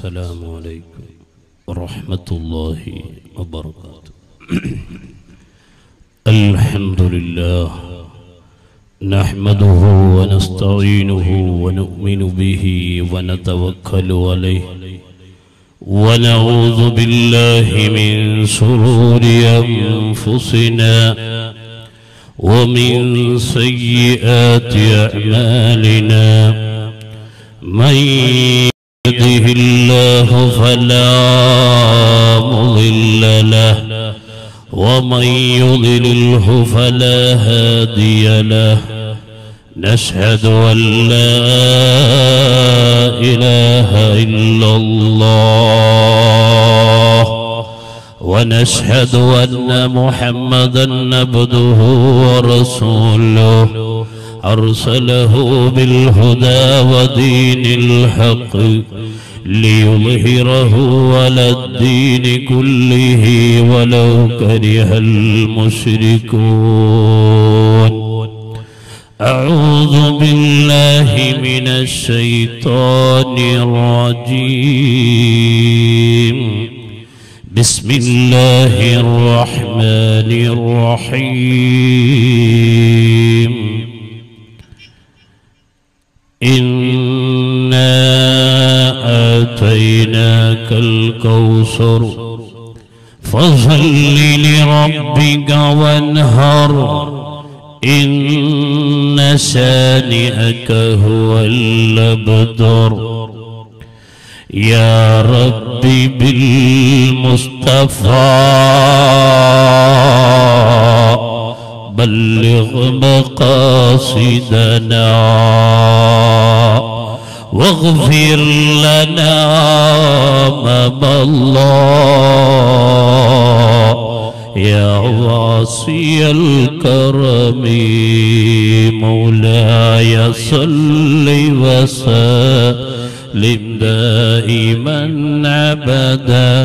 السلام عليكم ورحمة الله وبركاته الحمد لله نحمده ونستعينه ونؤمن به ونتوكل عليه ونعوذ بالله من شرور أنفسنا ومن سيئات أعمالنا من يهده الله فلا مضل له ومن يضلله فلا هادي له نشهد أن لا إله إلا الله ونشهد أن محمدا عبده ورسوله أرسله بالهدى ودين الحق ليظهره على الدين كله ولو كره المشركون أعوذ بالله من الشيطان الرجيم بسم الله الرحمن الرحيم إنا آتيناك الكوثر فصل لربك وانهر إن شانئك هو الأبتر يا ربي بالمصطفى بلغ مقاصدنا واغفر لنا ما الله يا واسي الكرم مولاي صل وسلم دائما ابدا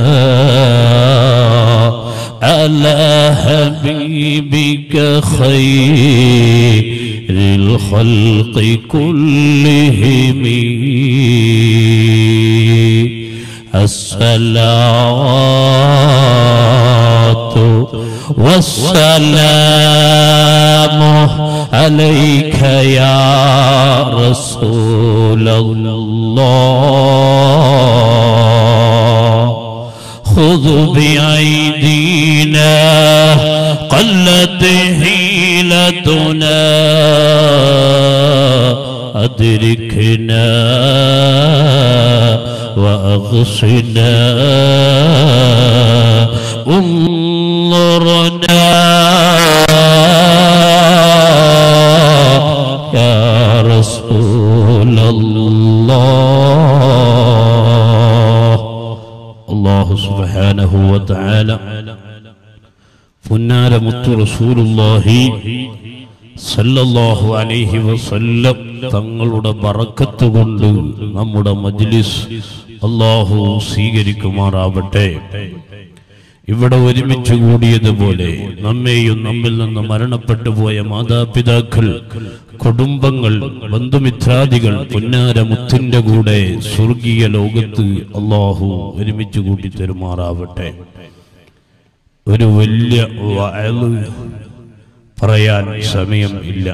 على حبيبك خير الخلق كلهم الصلاة والسلام عليك يا رسول الله خذ بأيدينا قلت حيلتنا أدركنا وأغصنا انظرنا يا رسول الله الله سبحانه وتعالى പുന്നാര മുത്തു റസൂലുള്ളാഹി സല്ലല്ലാഹു അലൈഹി വസല്ലം തങ്ങളുടെ ബറക്കത്ത് കൊണ്ട് നമ്മുടെ മജ്ലിസ് അള്ളാഹു സ്വീകരിക്കുമാറാവട്ടെ ഇവിടെ ഒരുമിച്ച് കൂടിയതുപോലെ നമ്മെയും നമ്മിൽ നിന്ന് മരണപ്പെട്ടു പോയ മാതാപിതാക്കൾ കുടുംബങ്ങൾ ബന്ധുമിത്രാദികൾ പുന്നാര മുത്തിന്റെ കൂടെ സ്വർഗീയ ലോകത്ത് അള്ളാഹു ഒരുമിച്ച് കൂട്ടി തരുമാറാവട്ടെ ഒരു വലിയ വയല് പറയാൻ സമയം ഇല്ല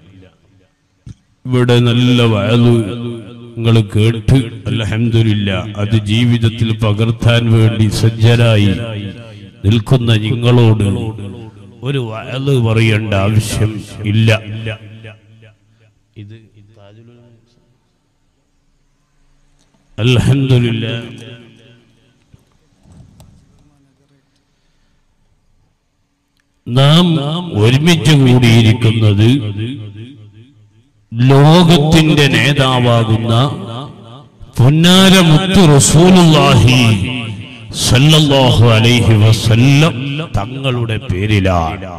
ഇവിടെ നല്ല വയല് നിങ്ങൾ കേട്ട് അലഹമില്ല അത് ജീവിതത്തിൽ പകർത്താൻ വേണ്ടി സജ്ജരായി നിൽക്കുന്ന നിങ്ങളോട് ഒരു വയല് പറയേണ്ട ആവശ്യം ഇല്ല ഇത് അലഹമില്ല നാം ഒരുമിച്ച് കൂടിയിരിക്കുന്നത് ലോകത്തിന്റെ നേതാവാകുന്ന പുന്നാരമുത്തു റസൂലുള്ളാഹി സല്ലല്ലാഹു അലൈഹി വസല്ലം തങ്ങളുടെ പേരിലാണ്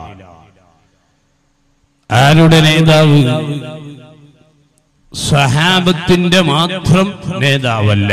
ആരുടെ നേതാവ് സഹാബത്തിന്റെ മാത്രം നേതാവല്ല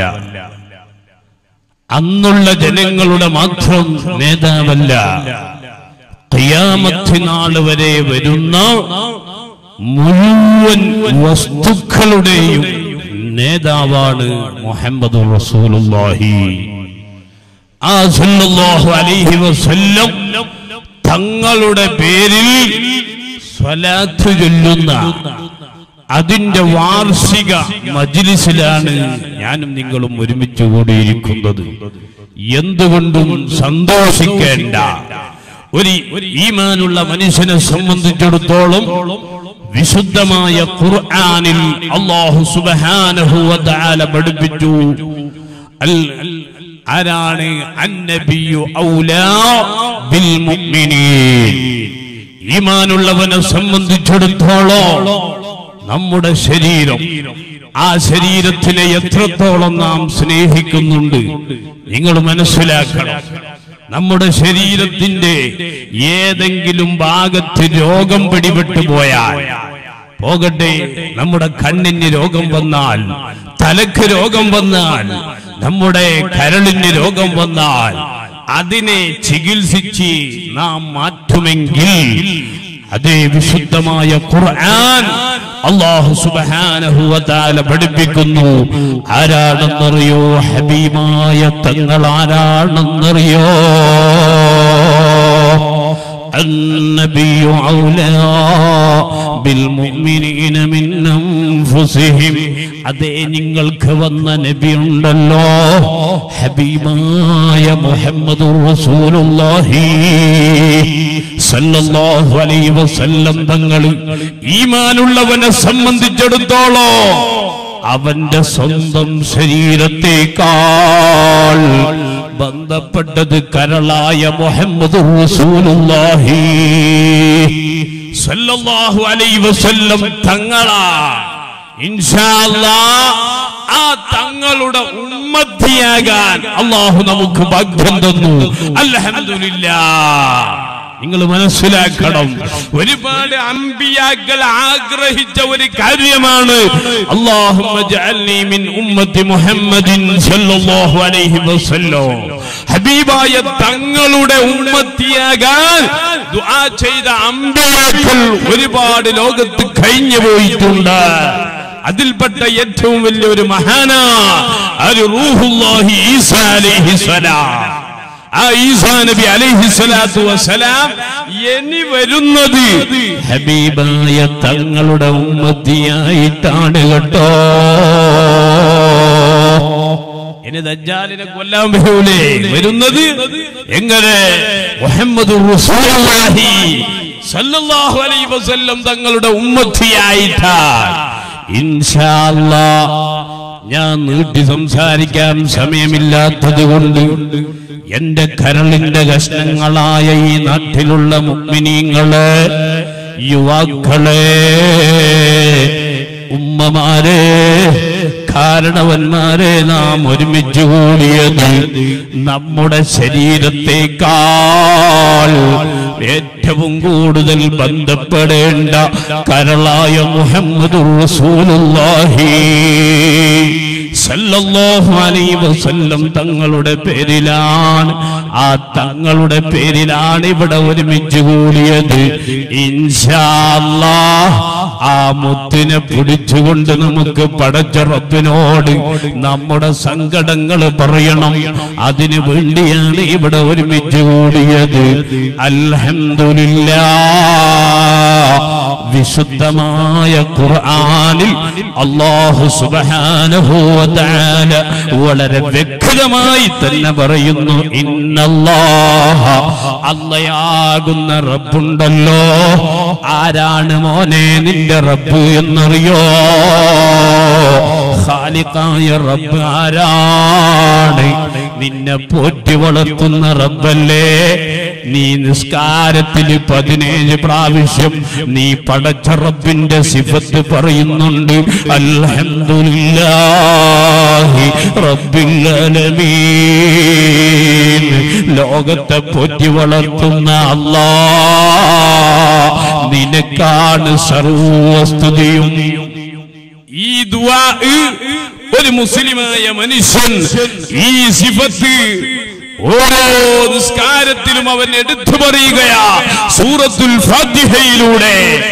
അന്നുള്ള ജനങ്ങളുടെ മാത്രം നേതാവല്ല ഖിയാമത്ത് നാൾ വരെ വരുന്ന മുഴുവൻ വസ്തുക്കളുടെയും നേതാവാണ് മുഹമ്മദ് റസൂലുള്ളാഹി ആ സല്ലല്ലാഹു അലൈഹി വസല്ലം തങ്ങളുടെ പേരിൽ സ്വലാത്ത് ചൊല്ലുന്ന അതിന്റെ വാർഷിക മജ്ലിസിലാണ് ഞാനും നിങ്ങളും ഒരുമിച്ച് കൂടിയിരിക്കുന്നത് എന്തുകൊണ്ടും സന്തോഷിക്കേണ്ട ഒരു ഈമാനുള്ള മനുഷ്യനെ സംബന്ധിച്ചിടത്തോളം വിശുദ്ധമായ ഖുർആനിൽ അല്ലാഹു സുബ്ഹാനഹു വ തആല പഠിപ്പിച്ചു അൽ ആരാണ് അന്നബിയു ഔലാ ബിൽ മുഅ്മിനീൻ ഈമാനുള്ളവനെ സംബന്ധിച്ചിടത്തോളം നമ്മുടെ ശരീരം ആ ശരീരത്തിനെ എത്രത്തോളം നാം സ്നേഹിക്കുന്നുണ്ട് നിങ്ങൾ മനസ്സിലാക്കണം നമ്മുടെ ശരീരത്തിന്റെ ഏതെങ്കിലും ഭാഗത്ത് രോഗം പിടിപെട്ടു പോയാൽ പോകട്ടെ നമ്മുടെ കണ്ണിന് രോഗം വന്നാൽ തലക്ക് രോഗം വന്നാൽ നമ്മുടെ കരളിന് രോഗം വന്നാൽ അതിനെ ചികിത്സിച്ച് നാം മാറ്റുമെങ്കിൽ അതേ വിശുദ്ധമായ ഖുർആൻ അള്ളാഹു സുബ്ഹാനഹു വ തആല പഠിപ്പിക്കുന്നു ആരാണെന്നറിയോ ഹബീബായ തങ്ങൾ ആരാണെന്നറിയോ النبي أولى بالمؤمنين من أنفسهم അതേ നിങ്ങൾക്ക് വന്ന നബി ഉണ്ടല്ലോ ഹബീബായ മുഹമ്മദ് റസൂലുള്ളാഹി സല്ലല്ലാഹു അലൈഹി വസല്ലം തങ്ങൾ ഈമാനുള്ളവനെ സംബന്ധിച്ചിടത്തോളം അവന്റെ സ്വന്തം ശരീരത്തേക്കാൾ ബന്ധപ്പെട്ടത് കരളായ മുഹമ്മദ് റസൂലുള്ളാഹി സല്ലല്ലാഹു അലൈഹി വസല്ലം തങ്ങളാ ഇൻഷാ അല്ലാഹ് ആ തങ്ങളുടെ ഉമ്മത്തിയാകാൻ അള്ളാഹു നമുക്ക് ഭാഗ്യം തന്നു അൽഹംദുലില്ലാ നിങ്ങൾ മനസ്സിലാക്കണം ഒരുപാട് അമ്പിയാക്കൾ ആഗ്രഹിച്ച ഒരു കാര്യമാണ് അല്ലാഹുമ്മ ജഅൽനി മിൻ ഉമ്മത്തി മുഹമ്മദിൻ സല്ലല്ലാഹു അലൈഹി വസല്ലം ഹബീബായ തങ്ങളുടെ ഉമ്മത്തിയാകാൻ ദുആ ചെയ്ത അമ്പിയാക്കൾ ഒരുപാട് ലോകത്ത് കഴിഞ്ഞു പോയിട്ടുണ്ട് അതിൽപ്പെട്ട ഏറ്റവും വലിയ ഒരു മഹാനാ ഒരു റൂഹുല്ലാഹി ഈസാ അലൈഹിസ്സലാം ആ ഈസാ നബി അലൈഹി സ്വലാത്തു വസ്സലാം ഇനി വരുന്നത് ഹബീബായ തങ്ങളുടെ ഉമ്മത്തിയായിട്ടാണ് കേട്ടോ ഇനി ദജ്ജാലിനെ കൊല്ലാൻ വരൂലേ വരുന്നത് എങ്ങനെ മുഹമ്മദ് റസൂലുള്ളാഹി സല്ലല്ലാഹു അലൈഹി വസല്ലം തങ്ങളുടെ ഉമ്മത്തിയായിട്ടാണ് ഇൻഷാ അല്ലാഹ് ഞാൻ നീട്ടി സംസാരിക്കാൻ സമയമില്ലാത്തത് കൊണ്ട് എന്റെ കരളിന്റെ കഷ്ണങ്ങളായ ഈ നാട്ടിലുള്ള മുഗ്മിനീങ്ങളെ യുവാക്കളെ ഉമ്മമാരെ കാരണവന്മാരെ നാം ഒരുമിച്ച് കൂടിയത് നമ്മുടെ ശരീരത്തേക്കാൾ ഏറ്റവും കൂടുതൽ ബന്ധപ്പെടേണ്ട കരളായ മുഹമ്മദ് റസൂലുള്ളാഹി സല്ലല്ലാഹു അലൈഹി വസല്ലം തങ്ങളുടെ പേരിലാണ് ആ തങ്ങളുടെ പേരിലാണ് ഇവിടെ ഒരുമിച്ച് കൂടിയത് ഇൻഷാ അല്ലാഹ് ആ മുത്തിനെ പിടിച്ചുകൊണ്ട് നമുക്ക് പടച്ച റബ്ബിനോട് നമ്മുടെ സങ്കടങ്ങൾ പറയണം അതിനു വേണ്ടിയാണ് ഇവിടെ ഒരുമിച്ച് കൂടിയത് അൽഹംദുലില്ലാ വിശുദ്ധമായ ഖുർആനിൽ അല്ലാഹു സുബ്ഹാനഹു വ തആല വളരെ വ്യക്തമായി തന്നെ പറയുന്നു ഇന്നല്ലാഹ അല്ലയാകുന്ന റബ്ബുണ്ടല്ലോ ആരാണ് മോനെ നിന്റെ റബ്ബ് എന്നറിയോ ഖാലിഖായ റബ്ബ് ആരാണ് നിന്നെ പോറ്റി വളർത്തുന്ന റബ്ബല്ലേ നീ നിസ്കാരത്തിൽ പതിനേഴ് പ്രാവശ്യം നീ പടച്ച റബ്ബിന്റെ സിഫത്ത് പറയുന്നുണ്ട് അൽഹംദുലില്ലാഹി റബ്ബിൽ ആലമീൻ ലോകത്തെ പോറ്റി വളർത്തുന്ന അല്ലാ നിനക്കാണ് സർവസ്തുതിയും ഈ ദുആ ഒരു മുസ്ലിമായ മനുഷ്യൻ ഈ സിഫത്ത് ഓരോ നിസ്കാരത്തിലും അവൻ എടുത്തു പറയുകയാ സൂറത്തുൽ ഫാത്തിഹയിലൂടെ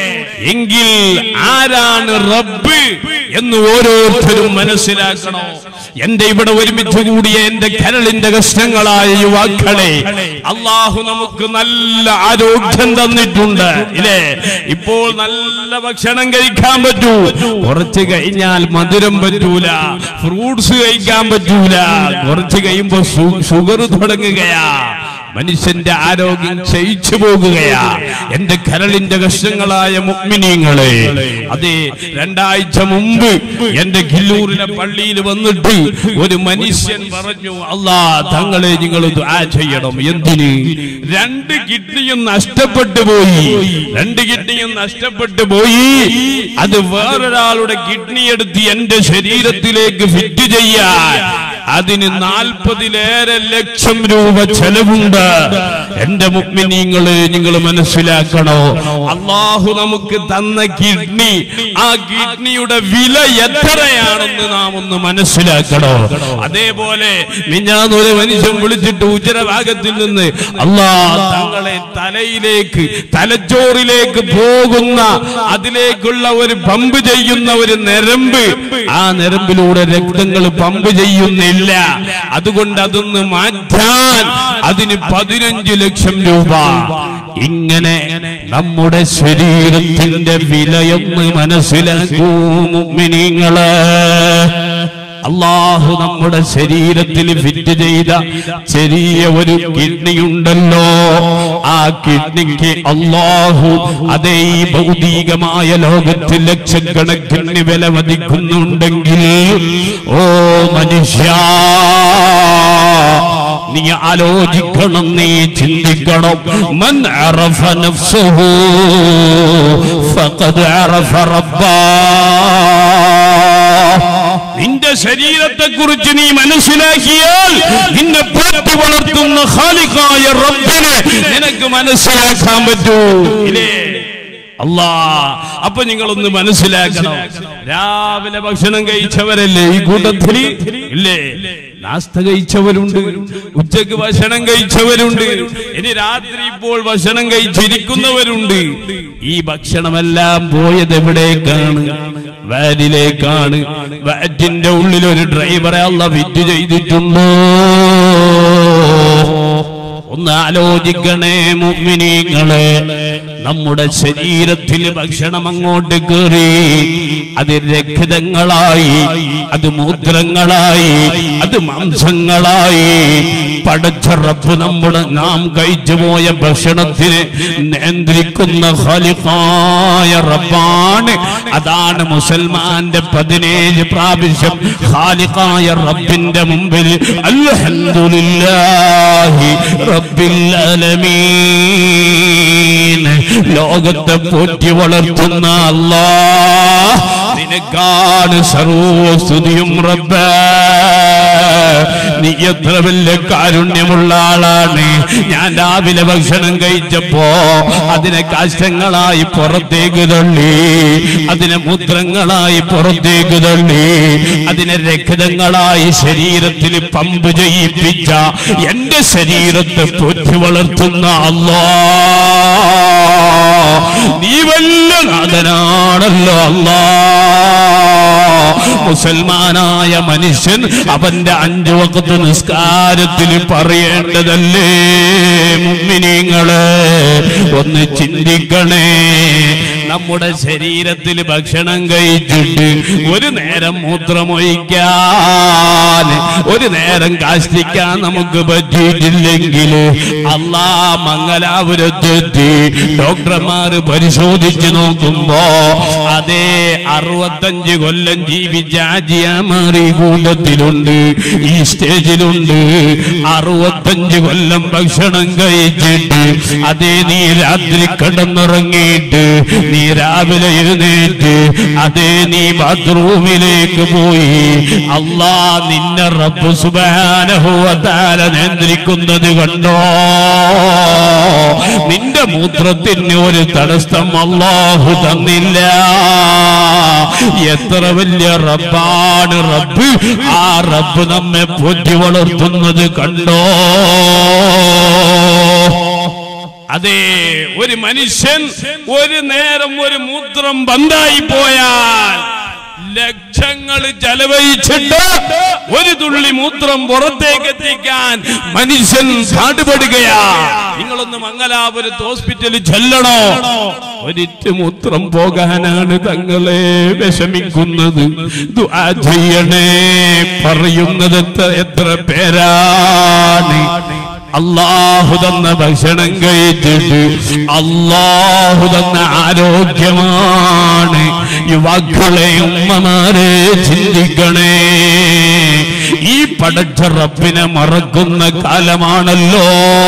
എങ്കിൽ ആരാണ് റബ്ബ് എന്ന് ഓരോരുത്തരും മനസ്സിലാക്കണോ എന്റെ ഇവിടെ ഒരുമിച്ച് കൂടിയ എന്റെ കരളിന്റെ കഷ്ണങ്ങളായ യുവാക്കളെ അള്ളാഹു നമുക്ക് നല്ല ആരോഗ്യം തന്നിട്ടുണ്ട് ഇല്ലേ ഇപ്പോൾ നല്ല ഭക്ഷണം കഴിക്കാൻ പറ്റൂ കുറച്ച് കഴിഞ്ഞാൽ മധുരം പറ്റൂല ഫ്രൂട്ട്സ് കഴിക്കാൻ പറ്റൂല കുറച്ച് കഴിയുമ്പോ ഷുഗർ തുടങ്ങുകയാ മനുഷ്യന്റെ ആരോഗ്യം ക്ഷയിച്ചു പോകുകയാ എന്റെ കരളിന്റെ കഷ്ണങ്ങളായ മുഗ്മിനീങ്ങളെ അതെ രണ്ടാഴ്ച മുമ്പ് എന്റെ കില്ലൂരിലെ പള്ളിയിൽ വന്നിട്ട് ഒരു മനുഷ്യൻ പറഞ്ഞു അല്ലാ തങ്ങളെ നിങ്ങൾ ദുആ ചെയ്യണം എന്തിന് രണ്ട് കിഡ്നിയും നഷ്ടപ്പെട്ടു പോയി രണ്ട് കിഡ്നിയും നഷ്ടപ്പെട്ടു പോയി അത് വേറൊരാളുടെ കിഡ്നി എടുത്ത് എന്റെ ശരീരത്തിലേക്ക് ഫിറ്റ് ചെയ്യാൻ അതിന് നാൽപ്പതിലേറെ ലക്ഷം രൂപ ചെലവുണ്ട് എന്റെ മുഗ്മിനീങ്ങള് നിങ്ങൾ മനസ്സിലാക്കണോ അള്ളാഹു നമുക്ക് തന്ന കിഡ്നി ആ കിഡ്നിയുടെ വില എത്രയാണെന്ന് നാം ഒന്ന് മനസ്സിലാക്കണോ അതേപോലെ മിഞ്ഞാന്നൊരു മനുഷ്യൻ വിളിച്ചിട്ട് ഉജരഭാഗത്തിൽ നിന്ന് അള്ളാ തങ്ങളെ തലയിലേക്ക് തലച്ചോറിലേക്ക് പോകുന്ന അതിലേക്കുള്ള ഒരു പമ്പ് ചെയ്യുന്ന ഒരു നരമ്പ് ആ നരമ്പിലൂടെ രക്തങ്ങൾ പമ്പ് ചെയ്യുന്നില്ല അതുകൊണ്ട് അതൊന്ന് മാറ്റാൻ അതിന് പതിനഞ്ച് ലക്ഷം രൂപ ഇങ്ങനെ നമ്മുടെ ശരീരത്തിന്റെ വിലയൊന്ന് മനസ്സിലാക്കൂ മുഅ്മിനീങ്ങളെ അള്ളാഹു നമ്മുടെ ശരീരത്തിൽ ഫിറ്റ് ചെയ്ത ചെറിയ ഒരു കിഡ്നി ഉണ്ടല്ലോ ആ കിഡ്നിക്ക് അള്ളാഹു അതേ ഈ ഭൗതികമായ ലോകത്തിൽ ലക്ഷക്കണക്കിന് വില മതിക്കുന്നുണ്ടെങ്കിൽ ഓ മനുഷ്യ നീ ആലോചിക്കണം നീ ചിന്തിക്കണം മൻ അറഫ നഫ്സഹു ഫഖദ് അറഫ റബ്ബാ നിന്റെ ശരീരത്തെ കുറിച്ച് നീ മനസ്സിലാക്കിയാൽ നിന്നെ പോറ്റി വളർത്തുന്ന ഖാലിഖായ റബ്ബിനെ നിനക്ക് മനസ്സിലാക്കാൻ പറ്റൂ ഇല്ലേ അല്ലാ അപ്പൊ നിങ്ങളൊന്ന് മനസ്സിലാക്കണം രാവിലെ ഭക്ഷണം കഴിച്ചവരല്ലേ ഈ കൂട്ടത്തിൽ ഇല്ലേ നാസ്ത കഴിച്ചവരുണ്ട് ഉച്ചക്ക് ഭക്ഷണം കഴിച്ചവരുണ്ട് ഇനി രാത്രി ഇപ്പോൾ ഭക്ഷണം കഴിച്ചിരിക്കുന്നവരുണ്ട് ഈ ഭക്ഷണമെല്ലാം പോയത് എവിടേക്കാണ് വാനിലേക്കാണ് വാറ്റിന്റെ ഉള്ളിൽ ഒരു ഡ്രൈവറെ അല്ല വിറ്റ് ചെയ്തിട്ടുണ്ടോ ഒന്ന് ആലോചിക്കണേ മുഗ്മിനീങ്ങളെ നമ്മുടെ ശരീരത്തിൽ ഭക്ഷണം അങ്ങോട്ട് കയറി അത് രക്തങ്ങളായി അത് മൂത്രങ്ങളായി അത് മാംസങ്ങളായി പടച്ച റബ്ബ് നമ്മുടെ നാം കഴിച്ചു പോയ ഭക്ഷണത്തിന് നിയന്ത്രിക്കുന്ന ഖാലിഖായ റബ്ബാണ് അതാണ് മുസൽമാന്റെ പതിനേഴ് പ്രാവശ്യം ഖാലിഖായ റബ്ബിന്റെ മുമ്പിൽ അൽഹംദുലില്ലാഹി റബ്ബിൽ ആലമീൻ ലോകത്തെ പോറ്റി വളർത്തുന്ന അല്ലാ നിനക്കാണ് സർവസ്തുതിയും റബ്ബ നീ എത്ര വലിയ കാരുണ്യമുള്ള ആളാണ് ഞാൻ രാവിലെ ഭക്ഷണം കഴിച്ചപ്പോ അതിനെ കാഷ്ടങ്ങളായി പുറത്തേക്ക് തള്ളി അതിനെ മൂത്രങ്ങളായി പുറത്തേക്ക് തള്ളി അതിനെ രക്തങ്ങളായി ശരീരത്തിൽ പമ്പ് ചെയ്യിപ്പിച്ച എന്റെ ശരീരത്തെ പോറ്റി വളർത്തുന്ന അല്ലാ നീ വല്ല നാഥനാണല്ലോ അല്ലാ മുസൽമാനായ മനുഷ്യൻ അവന്റെ അഞ്ചു വക്കത്ത് നിസ്കാരത്തിൽ പറയേണ്ടതല്ലേ മുമ്മിനിങ്ങള് ഒന്ന് ചിന്തിക്കണേ നമ്മുടെ ശരീരത്തിൽ ഭക്ഷണം കഴിച്ചിട്ട് ഒരു നേരം മൂത്രമൊഴിക്കാൻ ഒരു നേരം കാഷ്ടിക്കാൻ നമുക്ക് പറ്റിയിട്ടില്ലെങ്കിൽ അല്ലാ മംഗലാപുരത്തെത്തി ഡോക്ടർമാർ പരിശോധിച്ചു നോക്കുമ്പോ അതേ അറുപത്തഞ്ച് കൊല്ലം ജീവിച്ച ആജിയാമാറി കൂട്ടത്തിലുണ്ട് ഈ സ്റ്റേജിലുണ്ട് അറുപത്തഞ്ച് കൊല്ലം ഭക്ഷണം കഴിച്ചിട്ട് അതേ നീ രാത്രി കിടന്നുറങ്ങിയിട്ട് നീ രാവിലെ എഴുന്നേറ്റ് അതേ നീ ബാത്റൂമിലേക്ക് പോയി അല്ലാ നിന്നെ റബ്ബ് സുബാനഹുവതാല നിയന്ത്രിക്കുന്നത് കണ്ടോ നിന്റെ മൂത്രത്തിന് ഒരു തടസ്സം അള്ളാഹു തന്നില്ല എത്ര വലിയ റബ്ബാണ് റബ്ബ് ആ റബ്ബ് നമ്മെ പോറ്റി വളർത്തുന്നത് കണ്ടോ അതെ ഒരു മനുഷ്യൻ ഒരു നേരം ഒരു മൂത്രം ബന്ധായി പോയാൽ ലക്ഷങ്ങൾ ചെലവഴിച്ചിട്ട് ഒരു തുള്ളി മൂത്രം പുറത്തേക്ക് എത്തിക്കാൻ മനുഷ്യൻ പാടുപെടുകയാ നിങ്ങളൊന്ന് മംഗലാപുരത്ത് ഹോസ്പിറ്റലിൽ ചെല്ലണോ ഒരിറ്റ് മൂത്രം പോകാനാണ് തങ്ങളെ വിഷമിക്കുന്നത് ദുആ ചെയ്യണേ പറയുന്നത് എത്ര എത്ര പേരാണ് അള്ളാഹു തന്ന ഭക്ഷണം കഴിച്ചിട്ട് അള്ളാഹു തന്ന ആരോഗ്യമാണ് യുവാക്കളെ ഉമ്മമാരെ ചിന്തിക്കണേ ഈ പടച്ച റബ്ബിനെ മറക്കുന്ന കാലമാണല്ലോ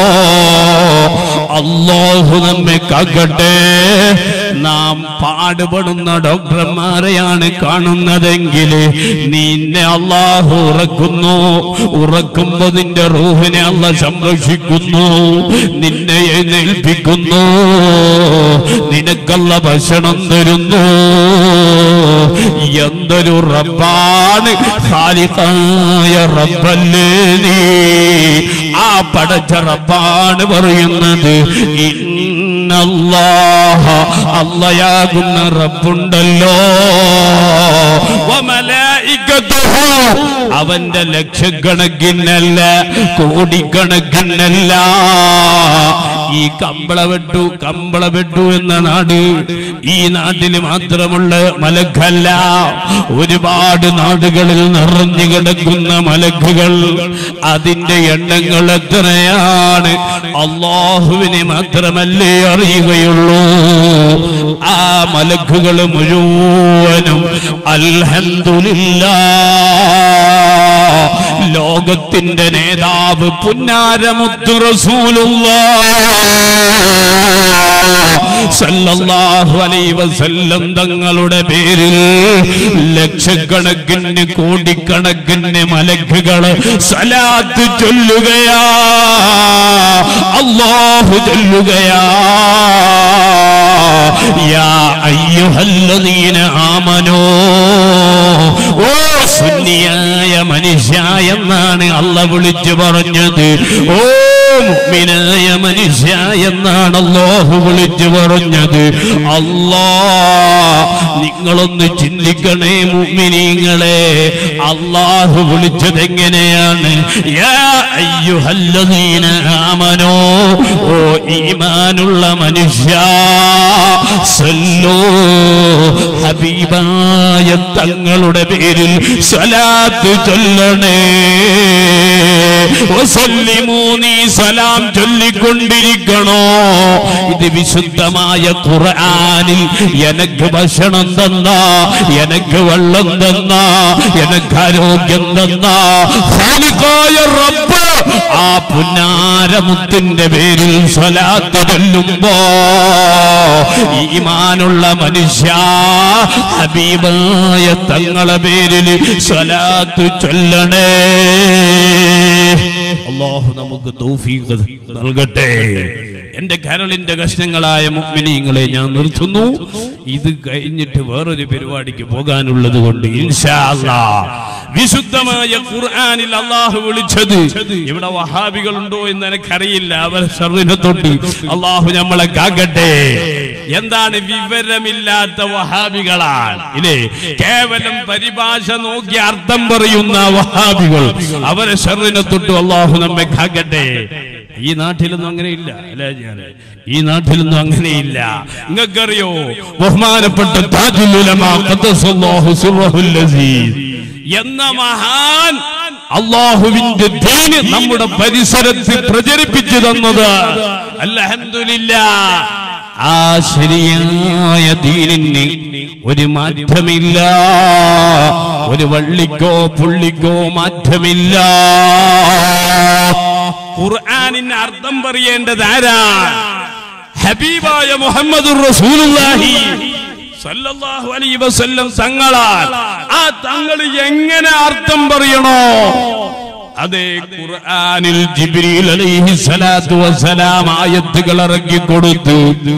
അള്ളാഹു നമ്മെ കാക്കട്ടെ നാം പാടുപെടുന്ന ഡോക്ടർമാരെയാണ് കാണുന്നതെങ്കിൽ നിന്നെ അള്ളാഹു ഉറക്കുന്നു ഉറക്കുമ്പോ നിന്റെ റൂഹിനെ അല്ല സംരക്ഷിക്കുന്നു നിന്നെ എഴുന്നേൽപ്പിക്കുന്നു നിനക്കല്ല ഭക്ഷണം തരുന്നു എന്തൊരു റബ്ബാണ് ഖാലിഖായ റബ്ബല്ലേ നീ ആ പടച്ച റബ്ബാണ് പറയുന്നത് ഇന്നല്ലാഹ അല്ലയാകുന്ന റബ്ബുണ്ടല്ലോ വമലായികത്തുഹു അവന്റെ ലക്ഷക്കണക്കിനല്ല കോടിക്കണക്കിനല്ല ഈ കമ്പള വെട്ടു കമ്പള വെട്ടു എന്ന നാട് ഈ നാട്ടിൽ മാത്രമുള്ള മലക്കല്ല ഒരുപാട് നാടുകളിൽ നിറഞ്ഞു കിടക്കുന്ന മലക്കുകൾ അതിന്റെ എണ്ണങ്ങൾ എത്രയാണ് അള്ളാഹുവിനെ മാത്രമല്ലേ അറിയുകയുള്ളൂ ആ മലക്കുകൾ മുഴുവനും അൽഹന്തുലില്ലാ ലോകത്തിന്റെ നേതാവ് പുന്നാരമുത്തു സല്ലല്ലാഹു അലൈഹി വസല്ലം തങ്ങളുടെ പേരിൽ ലക്ഷക്കണക്കിന് കോടിക്കണക്കിന് മലക്കുകള് സലാത്ത് ചൊല്ലുകയാ അല്ലാഹു ചൊല്ലുകയാ യാ അയ്യുഹല്ലദീന ആമനോ ഓ സുന്നിയായ മനുഷ്യ എന്നാണ് അല്ല വിളിച്ചു പറഞ്ഞത് ഓ മുഅ്മിനായ മനുഷ്യ എന്നാണ് അല്ലാഹു വിളിച്ചു പറഞ്ഞത് അല്ലാ നിങ്ങളൊന്ന് ചിന്തിക്കണേ മുഅ്മിനീങ്ങളെ അല്ലാഹു വിളിച്ചത് എങ്ങനെയാണ് യാ അയ്യുഹല്ലദീന ആമനോ ഓ ഈമാനുള്ള മനുഷ്യ സല്ലോ ഹബീബായ തങ്ങളുടെ പേരിൽ സലാത്ത് ചൊല്ലണേ വസല്ലിമൂ നീ സലാം ചൊല്ലിക്കൊണ്ടിരിക്കണോ ഇത് വിശുദ്ധമായ ഖുർആനിൽ എനക്ക് ഭക്ഷണം തന്ന എനക്ക് വെള്ളം തന്ന എനക്ക് ആരോഗ്യം തന്ന ഖാലിഖായ റബ്ബ് ആ പുന്നാരമുത്തിന്റെ പേരിൽ സ്വലാത്ത് ചൊല്ലുമ്പോ ഈമാനുള്ള മനുഷ്യ ഹബീബായ തങ്ങളെ പേരിൽ സ്വലാത്ത് ചൊല്ലണേ അള്ളാഹു നമുക്ക് തൗഫീഖ് നൽകട്ടെ എന്റെ കരളിന്റെ കഷ്ണങ്ങളായ മുഅ്മിനീങ്ങളെ ഞാൻ നിർത്തുന്നു ഇത് കഴിഞ്ഞിട്ട് വേറൊരു പരിപാടിക്ക് പോകാനുള്ളത് കൊണ്ട് ഇൻഷാ അല്ലാ വിശുദ്ധമായ ഖുർആനിൽ അള്ളാഹു വിളിച്ചത് ഇവിടെ വഹാബികളുണ്ടോ എന്ന് എനിക്കറിയില്ല അവർ ഷർറിനെ തൊട്ട് അള്ളാഹു നമ്മളെ കാക്കട്ടെ എന്താണ് വിവരമില്ലാത്ത വഹാബികളാണ് ഇല്ലേ കേവലം പരിഭാഷ നോക്കി അർത്ഥം പറയുന്ന വഹാബികൾ അവരെ ഷർറിനെ തൊട്ട് അള്ളാഹു നമ്മെ കാക്കട്ടെ ഈ നാട്ടിലൊന്നും അങ്ങനെയില്ല അല്ലേ ഞാൻ ഈ നാട്ടിലൊന്നും അങ്ങനെയില്ല നിങ്ങൾക്കറിയോ ബഹുമാനപ്പെട്ട താജുൽ ഉലമാ ഖദ്ദസല്ലാഹു സിർറഹുൽ അസീസ് എന്ന മഹാൻ അള്ളാഹുവിന്റെ ദീന് നമ്മുടെ പരിസരത്ത് പ്രചരിപ്പിച്ചു തന്നത് അൽഹംദുലില്ലാ ആ ശരിയായ ദീനിന് ഒരു മാറ്റമില്ല ഒരു വള്ളിക്കോ പുള്ളിക്കോ മാറ്റമില്ല ഖുർആനിന് അർത്ഥം പറയേണ്ടത് ആരാ ഹബീബായ മുഹമ്മദ് റസൂലുള്ളാഹി സല്ലല്ലാഹു അലൈഹി വസല്ലം തങ്ങളാൽ ആ തങ്ങൾ എങ്ങനെ അർത്ഥം പറയണോ അതെ ഖുർആനിൽ ജിബ്രീൽ അലൈഹി സ്വലാത്തു വസ്സലാം ആയത്തുകൾ ഇറക്കി കൊടുത്തു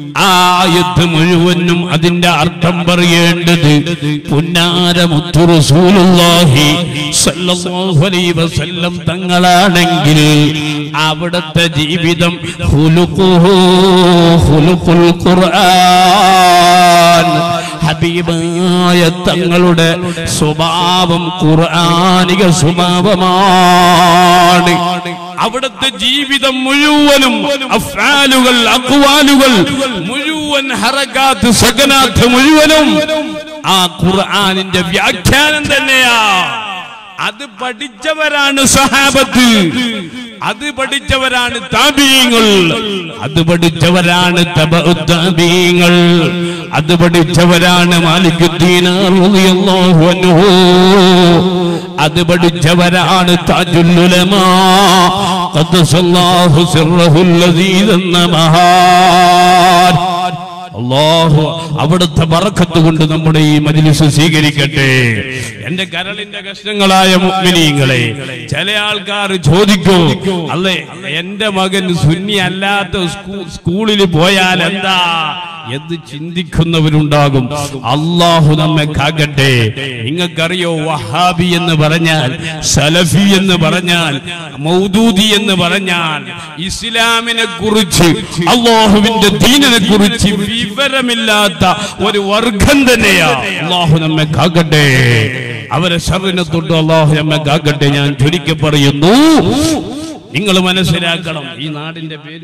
ആയത്ത് മുഴുവനും അതിന്റെ അർത്ഥം പറയേണ്ടത് പുന്നാരമുത്തു റസൂലുള്ളാഹി സല്ലല്ലാഹു അലൈഹി വസല്ലം തങ്ങളാണെങ്കിൽ അവിടുത്തെ ജീവിതം ഹുലുഖുഹു ഹുലുഖുൽ ഖുർആൻ ഹബീബായ തങ്ങളുടെ സ്വഭാവം ഖുർആനിക സ്വഭാവമാണ് അവിടുത്തെ ജീവിതം മുഴുവനും അഫ്ആലുകൾ അക്വാലുകൾ മുഴുവൻ ഹറകാത്ത് സകനാത്ത് മുഴുവനും ആ ഖുർആനിന്റെ വ്യാഖ്യാനം തന്നെയാ അത് പഠിച്ചവരാണ് സഹാബത്ത് അത് പഠിച്ചവരാണ് താബീങ്ങൾ അത് പഠിച്ചവരാണ് തബഉ താബീങ്ങൾ അത് പഠിച്ചവരാണ് മാലിക്കുദ്ദീൻ റളിയല്ലാഹു അൻഹു അത് പഠിച്ചവരാണ് താജുൽ ഉലമാ ഖദ്ദസല്ലാഹു സിർറഹുൽ ലദീദ് എന്ന മഹാൻ അള്ളാഹു അവിടുത്തെ ബറക്കത്ത് കൊണ്ട് നമ്മുടെ ഈ മജ്ലിസ് സ്വീകരിക്കട്ടെ എന്റെ കരളിന്റെ കഷ്ണങ്ങളായ മുഅ്മിനീങ്ങളെ ചില ആൾക്കാർ ചോദിക്കും അല്ലേ എന്റെ മകൻ സുന്നി അല്ലാത്ത സ്കൂ- സ്കൂളിൽ പോയാൽ എന്താ എന്ന് ചിന്തിക്കുന്നവരുണ്ടാകും അള്ളാഹു നമ്മെ കാക്കട്ടെ നിങ്ങൾക്കറിയോ വഹാബി എന്ന് പറഞ്ഞാൽ സലഫി എന്ന് പറഞ്ഞാൽ മൗദൂദി എന്ന് പറഞ്ഞാൽ ഇസ്ലാമിനെ കുറിച്ച് അള്ളാഹുവിന്റെ ദീനിനെ കുറിച്ച് വിവരമില്ലാത്ത ഒരു വർഗം തന്നെയാ അള്ളാഹു നമ്മെ കാക്കട്ടെ അവരെ ഷറിനെ തൊട്ട് അള്ളാഹു നമ്മെ കാക്കട്ടെ ഞാൻ ചുരുക്കി പറയുന്നു നിങ്ങൾ മനസ്സിലാക്കണം ഈ നാടിന്റെ പേര്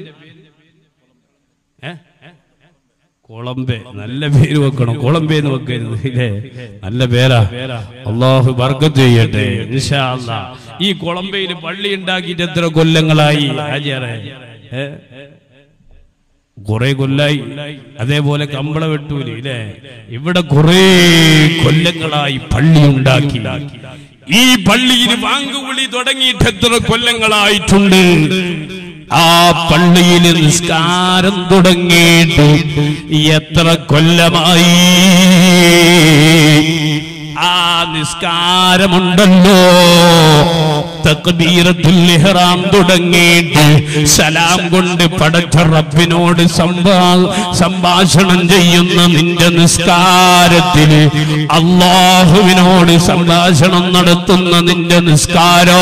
ഏ കൊളംബെ നല്ല പേര് വെക്കണം കൊളംബെ എന്ന് വെക്കരുത് ഇല്ലേ നല്ല പേരാ അള്ളാഹു ബർക്കത്ത് ചെയ്യട്ടെ ഇൻഷാ അല്ലാ. ഈ കൊളംബയിൽ പള്ളി ഉണ്ടാക്കിയിട്ട് എത്ര കൊല്ലങ്ങളായി ഹാജിയാറെ ഏ? കുറെ കൊല്ലായി അതേപോലെ കമ്പള വെട്ടൂര് ഇല്ലേ ഇവിടെ കുറെ കൊല്ലങ്ങളായി പള്ളി ഉണ്ടാക്കി ഈ പള്ളിയിൽ വാങ്കുവിളി തുടങ്ങിയിട്ട് എത്ര കൊല്ലങ്ങളായിട്ടുണ്ട് ആ പള്ളിയിൽ നിസ്കാരം തുടങ്ങിയിട്ട് എത്ര കൊല്ലമായി ആ നിസ്കാരമുണ്ടല്ലോ തക്ബീറത്തുൽ ഇഹ്റാം തുടങ്ങിയിട്ട് സലാം കൊണ്ട് പടച്ച റബ്ബിനോട് സംഭാ സംഭാഷണം ചെയ്യുന്ന നിന്റെ നിസ്കാരത്തിന് അള്ളാഹുവിനോട് സംഭാഷണം നടത്തുന്ന നിന്റെ നിസ്കാരോ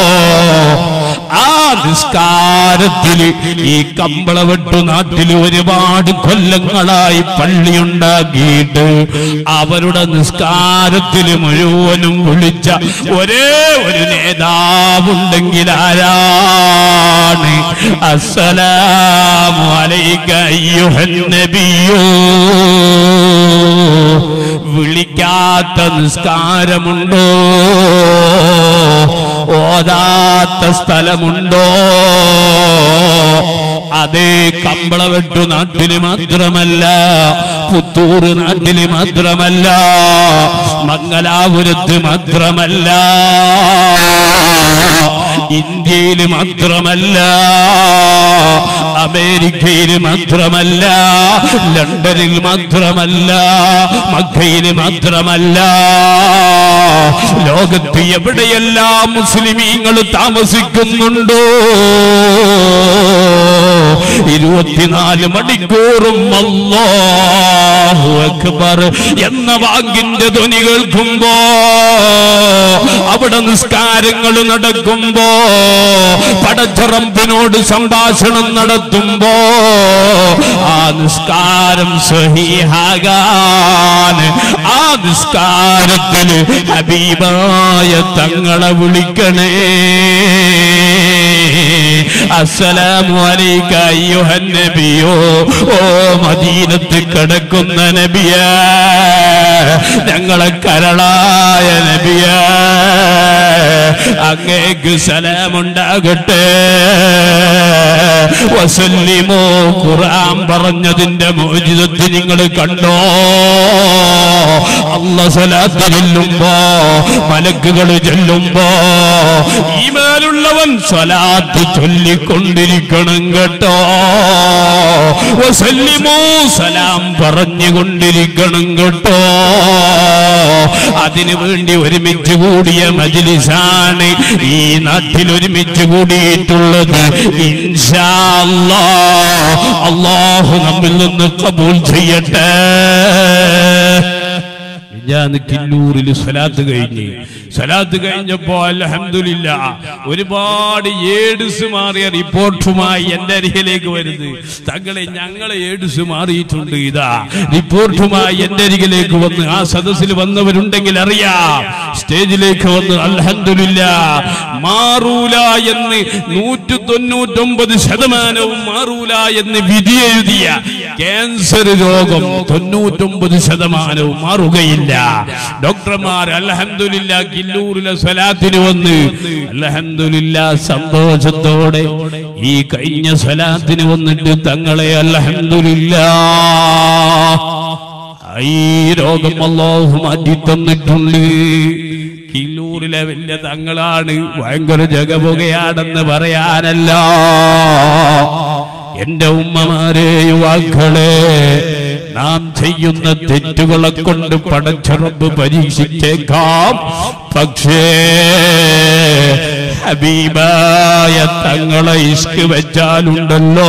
ആ നിസ്കാരത്തില് ഈ കമ്പളവെട്ടു നാട്ടില് ഒരുപാട് കൊല്ലങ്ങളായി പള്ളിയുണ്ടാക്കിയിട്ട് അവരുടെ നിസ്കാരത്തില് മുഴുവനും വിളിച്ച ഒരേ ഒരു നേതാവുണ്ടെങ്കിൽ ആരാണ് അസ്സലാമു അലൈക അയ്യുഹൻ നബിയോ വിളിക്കാത്ത നിസ്കാരമുണ്ടോ ഓതാത്ത സ്ഥലമുണ്ടോ അതേ കമ്പളവെട്ടു നാട്ടില് മാത്രമല്ല പുത്തൂർ നാട്ടില് മാത്രമല്ല മംഗലാപുരത്ത് മാത്രമല്ല ഇന്ത്യയിൽ മാത്രമല്ല അമേരിക്കയിൽ മാത്രമല്ല ലണ്ടനിൽ മാത്രമല്ല മക്കയിൽ മാത്രമല്ല ലോകത്ത് എവിടെയെല്ലാം മുസ്ലിമീങ്ങൾ താമസിക്കുന്നുണ്ടോ ഇരുപത്തിനാല് മണിക്കൂറും അല്ലാഹു അക്ബർ എന്ന വാങ്ങിന്റെ ധ്വനി കേൾക്കുമ്പോ അവിടെ നിസ്കാരങ്ങൾ നടക്കുമ്പോ പടച്ചറമ്പിനോട് സംഭാഷണം നടത്തുമ്പോ ആ നിസ്കാരം സഹിഹാകാൻ ആ നിസ്കാരത്തിന് ഹബീബായ തങ്ങളെ വിളിക്കണേ അസ്സലാമു അലൈക അയ്യുഹൻ നബിയോ ഓ മദീനത്ത് കിടക്കുന്ന നബിയ ഞങ്ങളെ കരളായ നബിയ അങ്ങേക്ക് സലാമുണ്ടാകട്ടെ വസല്ലിമോ ഖുർആൻ പറഞ്ഞതിന്റെ മോചിതത്തിൽ നിങ്ങൾ കണ്ടോ അല്ല സലാത്ത് ചെല്ലുമ്പോ മലക്കുകൾ ചെല്ലുമ്പോ ഈമാനുള്ളവൻ സ്വലാത്ത് ചൊല്ലിക്കൊണ്ടിരിക്കണം കേട്ടോ വസല്ലിമൂ സലാം പറഞ്ഞുകൊണ്ടിരിക്കണം കേട്ടോ അതിനു വേണ്ടി ഒരുമിച്ച് കൂടിയ മജ്ലിസാണ് ഈ നാട്ടിൽ ഒരുമിച്ച് കൂടിയിട്ടുള്ളത് ഇൻഷാ അല്ലാഹ് അള്ളാഹു നമ്മിൽ നിന്ന് കബൂൽ ചെയ്യട്ടെ ഞാൻ കില്ലൂരിൽ സ്വലാത്ത് കഴിഞ്ഞ് സ്വലാത്ത് കഴിഞ്ഞപ്പോ അലഹമില്ല ഒരുപാട് ഏഡ്സ് മാറിയ റിപ്പോർട്ടുമായി എന്റെ അരികിലേക്ക് വരുന്നത് തങ്ങളെ ഞങ്ങളെ ഏഡ്സ് മാറിയിട്ടുണ്ട് ഇതാ റിപ്പോർട്ടുമായി എന്റെ അരികിലേക്ക് വന്ന് ആ സദസ്സിൽ വന്നവരുണ്ടെങ്കിൽ അറിയാം സ്റ്റേജിലേക്ക് വന്ന് അലഹമില്ല മാറൂല എന്ന് നൂറ്റി തൊണ്ണൂറ്റൊമ്പത് ശതമാനവും മാറൂല എന്ന് വിധി എഴുതിയ ക്യാൻസർ രോഗം തൊണ്ണൂറ്റൊമ്പത് ശതമാനവും മാറുകയില്ല ഡോക്ടർമാർ അലഹമില്ല കില്ലൂരിലെ സ്വലാത്തിന് വന്ന് അലഹമില്ല സന്തോഷത്തോടെ ഈ കഴിഞ്ഞ സ്വലാത്തിന് വന്നിട്ട് തങ്ങളെ അലഹമില്ല ഈ രോഗം അള്ളാഹു മാറ്റി തന്നിട്ടുണ്ട് കില്ലൂരിലെ വലിയ തങ്ങളാണ് ഭയങ്കര ജഗപുകയാണെന്ന് പറയാനല്ല എന്റെ ഉമ്മമാരെ യുവാക്കളെ നാം ചെയ്യുന്ന തെറ്റുകളെ കൊണ്ട് പടച്ചുറപ്പ് പരീക്ഷിച്ചേക്കാം പക്ഷേ ഹബീബായ തങ്ങളെ ഇഷ്ക് വെച്ചാലുണ്ടല്ലോ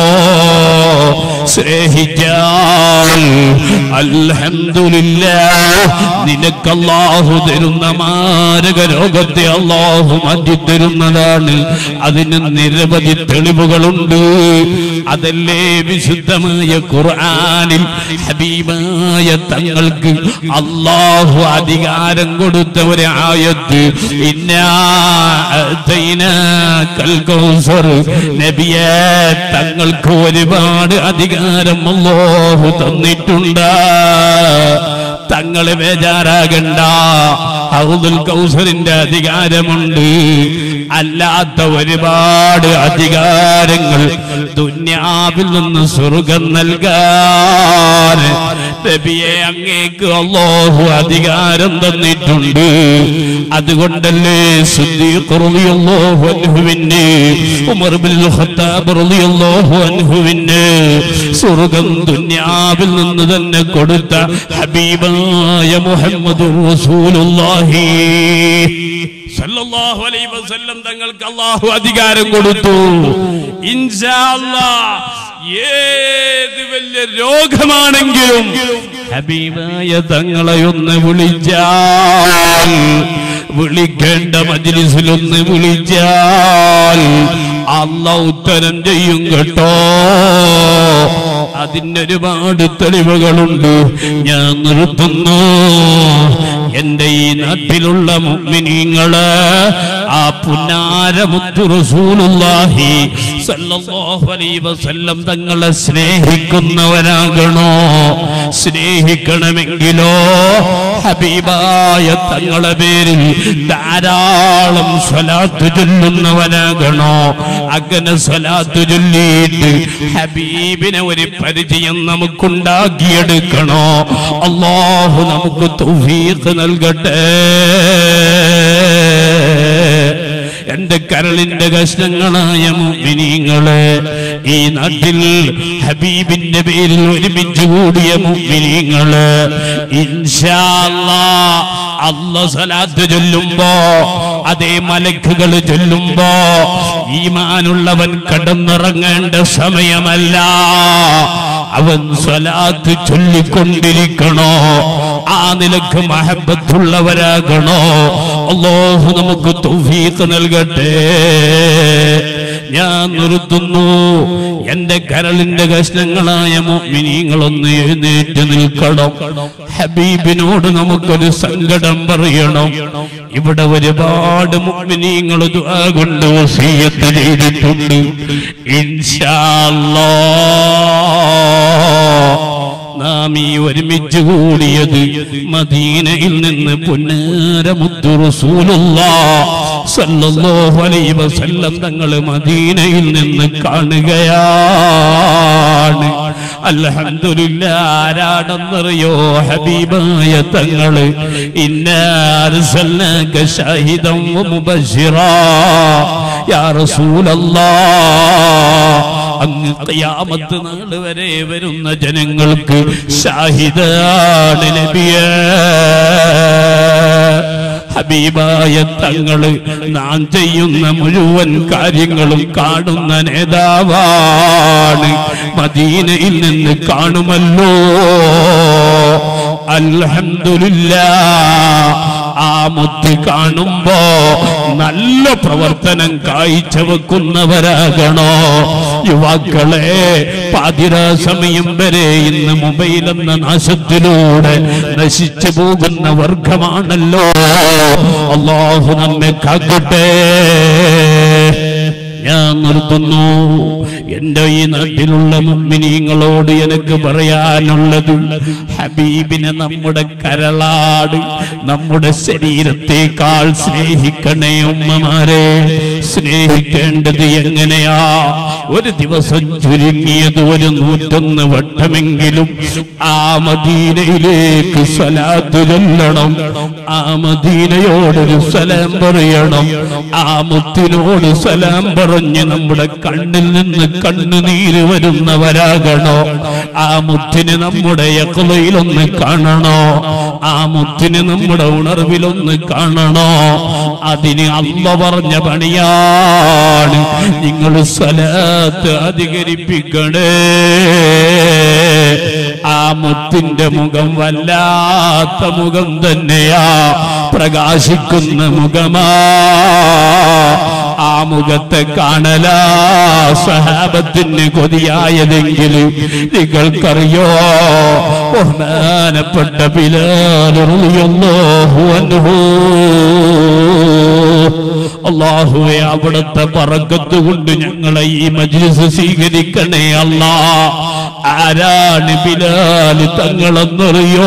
സ്നേഹിച്ചാൽ അൽഹംദുലില്ല നിനക്ക് അള്ളാഹു തരുന്ന മാരക രോഗത്തെ അള്ളാഹു മാറ്റി തരുന്നതാണ് അതിന് നിരവധി തെളിവുകളുണ്ട് അതല്ലേ വിശുദ്ധമായ ഖുർആനിൽ ഹബീബായ തങ്ങൾക്ക് അള്ളാഹു അധികാരം കൊടുത്ത ഒരു ആയത്ത് ഇന്നാ അഅ്തൈനാക്കൽ കൗസർ നബിയെ തങ്ങൾക്ക് ഒരുപാട് അധികാരം അല്ലാഹു തന്നിട്ടുണ്ട് തങ്ങളെ ബേജാറാകണ്ട ഹൗദുൽ കൗസറിന്റെ അധികാരമുണ്ട് അല്ലാത്ത ഒരുപാട് അധികാരങ്ങൾ ദുന്യാവിൽ നിന്ന് സ്വർഗം നൽകാൻ നബിയെ അങ്ങേക്ക് അല്ലാഹു അധികാരം തന്നിട്ടുണ്ട് അതുകൊണ്ടല്ലേ സിദ്ദീഖ് റളിയല്ലാഹു അൻഹുവിന് ഉമർ ബിൻ ഖത്താബ് റളിയല്ലാഹു അൻഹുവിന് സ്വർഗം ദുന്യാവിൽ നിന്ന് തന്നെ കൊടുത്ത ഹബീബായ മുഹമ്മദ് റസൂലുള്ളാഹി സല്ലല്ലാഹു അലൈഹി വസല്ലം തങ്ങൾക്ക് അല്ലാഹു അധികാരം കൊടുത്തു ഇൻഷാ അല്ലാഹ് ഏത് വലിയ രോഗമാണെങ്കിലും ഹബീബായ തങ്ങളെ ഒന്ന് വിളിച്ചാൽ വിളിക്കേണ്ട മജ്ലിസിലൊന്ന് വിളിച്ചാൽ അല്ല ഉത്തരം ചെയ്യും കേട്ടോ അതിന് ഒരുപാട് തെളിവുകളുണ്ട് ഞാൻ നിർത്തുന്നു എന്റെ ഈ നാട്ടിലുള്ള മുഅ്മിനീങ്ങള് ആ പുന്നാരമുത്തു റസൂലുള്ളാഹി സല്ലല്ലാഹു അലൈഹി വസല്ലം തങ്ങളെ സ്നേഹിക്കുന്നവരാകണോ സ്നേഹിക്കണമെങ്കിലോ ഹബീബായ തങ്ങളെ പേരിൽ ധാരാളം സ്വലാത്ത് ചൊല്ലുന്നവനാകണോ അങ്ങനെ സ്വലാത്ത് ചൊല്ലിയിട്ട് ഹബീബിനെ ഒരു പരിചയം നമുക്കുണ്ടാക്കിയെടുക്കണോ അള്ളാഹു നമുക്ക് തൗഫീഖ് നൽകട്ടെ എന്റെ കരളിന്റെ കഷ്ണങ്ങളായ മുഅ്മിനീങ്ങളെ ഈ നാട്ടിൽ ഹബീബിന്റെ പേരിൽ ഒരുമിച്ച് കൂടിയ മുഅ്മിനീങ്ങള് ഇൻഷാ അല്ലാഹ് അല്ല സലാത്ത് ചൊല്ലുമ്പോ അതേ മലക്കുകൾ ചൊല്ലുമ്പോ ഈമാനുള്ളവൻ കടന്നിറങ്ങേണ്ട സമയമല്ല അവൻ സ്വലാത്ത് ചൊല്ലിക്കൊണ്ടിരിക്കണോ ആ നിലക്ക് മഹബത്തുള്ളവരാകണോ അള്ളാഹു നമുക്ക് തൗഫീഖ് നൽകട്ടെ ഞാൻ നിർത്തുന്നു എന്റെ കരളിന്റെ കഷ്ണങ്ങളായ മോമിനിങ്ങളൊന്ന് എഴുന്നേറ്റ് നിൽക്കണം ഹബീബിനോട് നമുക്കൊരു സങ്കടം പറയണം ഇവിടെ ഒരുപാട് മുഅ്മിനീങ്ങൾ ദുആ കൊണ്ട് വസീയത്ത് ചെയ്തിട്ടുണ്ട് ഇൻഷാ അല്ലാഹ് നാം ഈ ഒരുമിച്ച് കൂടിയത് മദീനയിൽ നിന്ന് പുന്നാരമുത്തു സല്ലല്ലാഹു അലൈഹി വസല്ലം തങ്ങൾ മദീനയിൽ നിന്ന് കാണുകയാണ് അൽഹംദുലില്ലാ ആരാടെന്നറിയോ ഹബീബായ തങ്ങള് ഇന്നാർസൽനാക ഷാഹിദൻ വമുബശ്ശിറാ യാ റസൂലല്ലാഹ് അങ്ങ് ഖിയാമത്ത് നാൾ വരെ വരുന്ന ജനങ്ങൾക്ക് ഷാഹിദാണ് നബിയേ ഹബീബായ തങ്ങള് നാം ചെയ്യുന്ന മുഴുവൻ കാര്യങ്ങളും കാണുന്ന നേതാവാണ് മദീനയിൽ നിന്ന് കാണുമല്ലോ അൽഹംദുലില്ലാ ആ മുത്ത് കാണുമ്പോ നല്ല പ്രവർത്തനം കാഴ്ചവെക്കുന്നവരാകണോ യുവാക്കളെ പാതിരാ സമയം വരെ ഇന്ന് മൊബൈൽ എന്ന നാശത്തിലൂടെ നശിച്ചു പോകുന്ന വർഗമാണല്ലോ അള്ളാഹു നമ്മെ കാക്കട്ടെ ഞാൻ നിർത്തുന്നു എന്റെ ഈ നാട്ടിലുള്ള മുമ്മിനീങ്ങളോട് എനിക്ക് പറയാനുള്ളത് ഹബീബിനെ നമ്മുടെ കരളാട് നമ്മുടെ ശരീരത്തെക്കാൾ സ്നേഹിക്കണേ ഉമ്മമാരെ സ്നേഹിക്കേണ്ടത് എങ്ങനെയാ ഒരു ദിവസം ചുരുങ്ങിയത് ഒരു നൂറ്റൊന്ന് വട്ടമെങ്കിലും ആ മദീനയിലേക്ക് സ്വലാത്ത് ചൊല്ലണം ആ മദീനയോടൊരു സലാം പറയണം ആ മുത്തിനോട് സലാം പറഞ്ഞ് നമ്മുടെ കണ്ണിൽ നിന്ന് കണ്ണുനീര് വരുന്നവരാകണോ ആ മുത്തിന് നമ്മുടെ യക്കളയിലൊന്ന് കാണണോ ആ മുത്തിന് നമ്മുടെ ഉണർവിലൊന്ന് കാണണോ അതിന് അല്ല പറഞ്ഞ പണിയാണ് നിങ്ങൾ സ്വലാത്ത് അധികരിപ്പിക്കണേ ആ മുത്തിന്റെ മുഖം വല്ലാത്ത മുഖം തന്നെയാ പ്രകാശിക്കുന്ന മുഖമാ ആ മുഖത്തെ കാണലാ സഹാബത്തിന് കൊതിയായതെങ്കിൽ നിങ്ങൾക്കറിയോ ബഹുമാനപ്പെട്ട അള്ളാഹുവെ അവിടുത്തെ പറക്കത്ത് കൊണ്ട് ഞങ്ങളെ ഈ മജ്ലിസ് സ്വീകരിക്കണേ അല്ലാ ആരാണ് ബിലാല് തങ്ങളെന്നറിയോ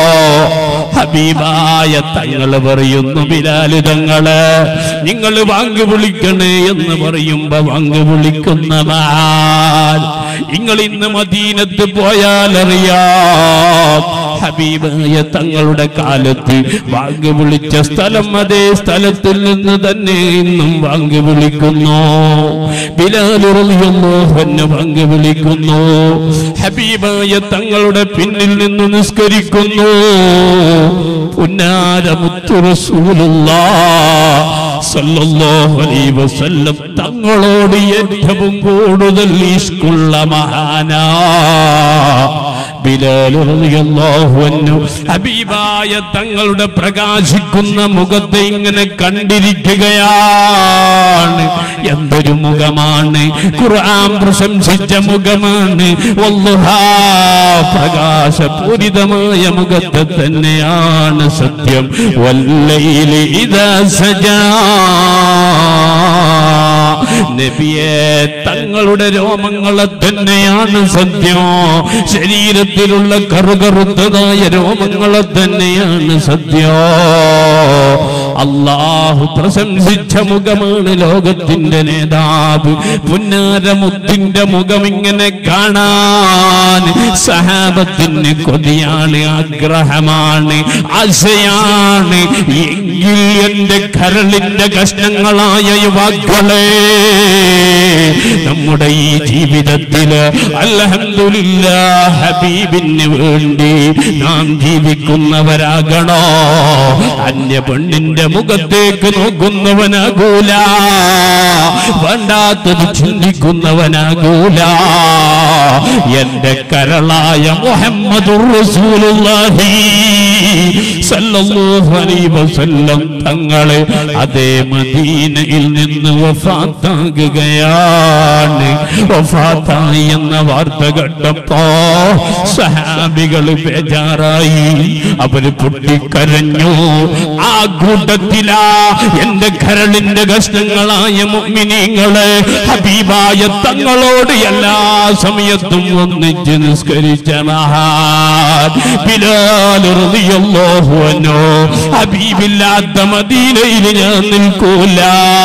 ഹബീബായ തങ്ങള് പറയുന്നു ബിലാല് തങ്ങള് നിങ്ങൾ വാങ്ങി വിളിക്കണേ എന്ന് പറയുമ്പോ വാങ്ങി വിളിക്കുന്നതാൽ നിങ്ങൾ ഇന്ന് മദീനത്ത് പോയാൽ അറിയാം ഹബീബായ തങ്ങളുടെ കാലത്ത് വാങ്ങി വിളിച്ച സ്ഥലം അതേ സ്ഥലത്തിൽ നിന്ന് തന്നെ ഇന്നും വാങ്ങി വിളിക്കുന്നു ബിലാലുറിയുന്നു എന്നെ വാങ്ങി വിളിക്കുന്നു ഹബീബായ തങ്ങളുടെ പിന്നിൽ നിന്ന് നിസ്കരിക്കുന്നു പുന്നാരമുത്തു റസൂലുള്ള സല്ലല്ലാഹു അലൈഹി വസല്ലം തങ്ങളോട് ഏറ്റവും കൂടുതൽ ഇഷ്കുള്ള മഹാനാ ബിലാൽ റളിയല്ലാഹു അൻഹു ഹബീബായ തങ്ങളുടെ പ്രകാശിക്കുന്ന മുഖത്തെ ഇങ്ങനെ കണ്ടിരിക്കുകയാണ് എന്തൊരു മുഖമാണ് ഖുർആൻ പ്രശംസിച്ച മുഖമാണ് വല്ലുഹാ പ്രകാശപൂരിതമായ മുഖത്തെ തന്നെയാണ് സത്യം വല്ലയിലെ ഇതാ സജാ നബിയെ തങ്ങളുടെ രോമങ്ങളെ തന്നെയാണ് സത്യം ശരീരത്തിലുള്ള കറുകറുത്തതായ രോമങ്ങളെ തന്നെയാണ് സത്യം അള്ളാഹു പ്രശംസിച്ച മുഖമാണ് ലോകത്തിന്റെ നേതാവ് പുന്നാരമുത്തിന്റെ മുഖം ഇങ്ങനെ കാണാൻ സഹാബത്തിന് കൊതിയാണ് ആഗ്രഹമാണ് ആശയാണ് എങ്കിൽ എന്റെ കരളിന്റെ കഷ്ണങ്ങളായ യുവാക്കളെ നമ്മുടെ ഈ ജീവിതത്തില് അൽഹംദുലില്ല ഹബീബിന് വേണ്ടി നാം ജീവിക്കുന്നവരാകണോ അന്യ പെണ്ണിന്റെ മുഖത്തേക്ക് നോക്കുന്നവനാകൂല വേണ്ടാത്തത് ചിന്തിക്കുന്നവനാകൂല എന്റെ കരളായ മുഹമ്മദുർ റസൂലുള്ളാഹി സല്ലല്ലാഹു അലൈഹി വസല്ലം തങ്ങളെ അതേ മദീനയിൽ നിന്ന് വഫാത്താകുകയാണ് വഫാത്തായി എന്ന വാർത്ത കേട്ടപ്പോ സഹാബികൾ ബേജാറായി അവര് പൊട്ടിക്കരഞ്ഞു ആ കൂട്ടത്തിലാ എന്റെ കരളിന്റെ കഷ്ണങ്ങളായ മുഅ്മിനീങ്ങളെ ഹബീബായ തങ്ങളോട് എല്ലാ സമയത്തും ഒന്നിച്ച് നിസ്കരിച്ച മഹാൻ ബിലാൽ റളിയല്ലാഹു റളിയല്ലാഹു അൻഹു ഹബീബില്ലാത്ത മദീനയിൽ ഞാൻ നിൽക്കൂല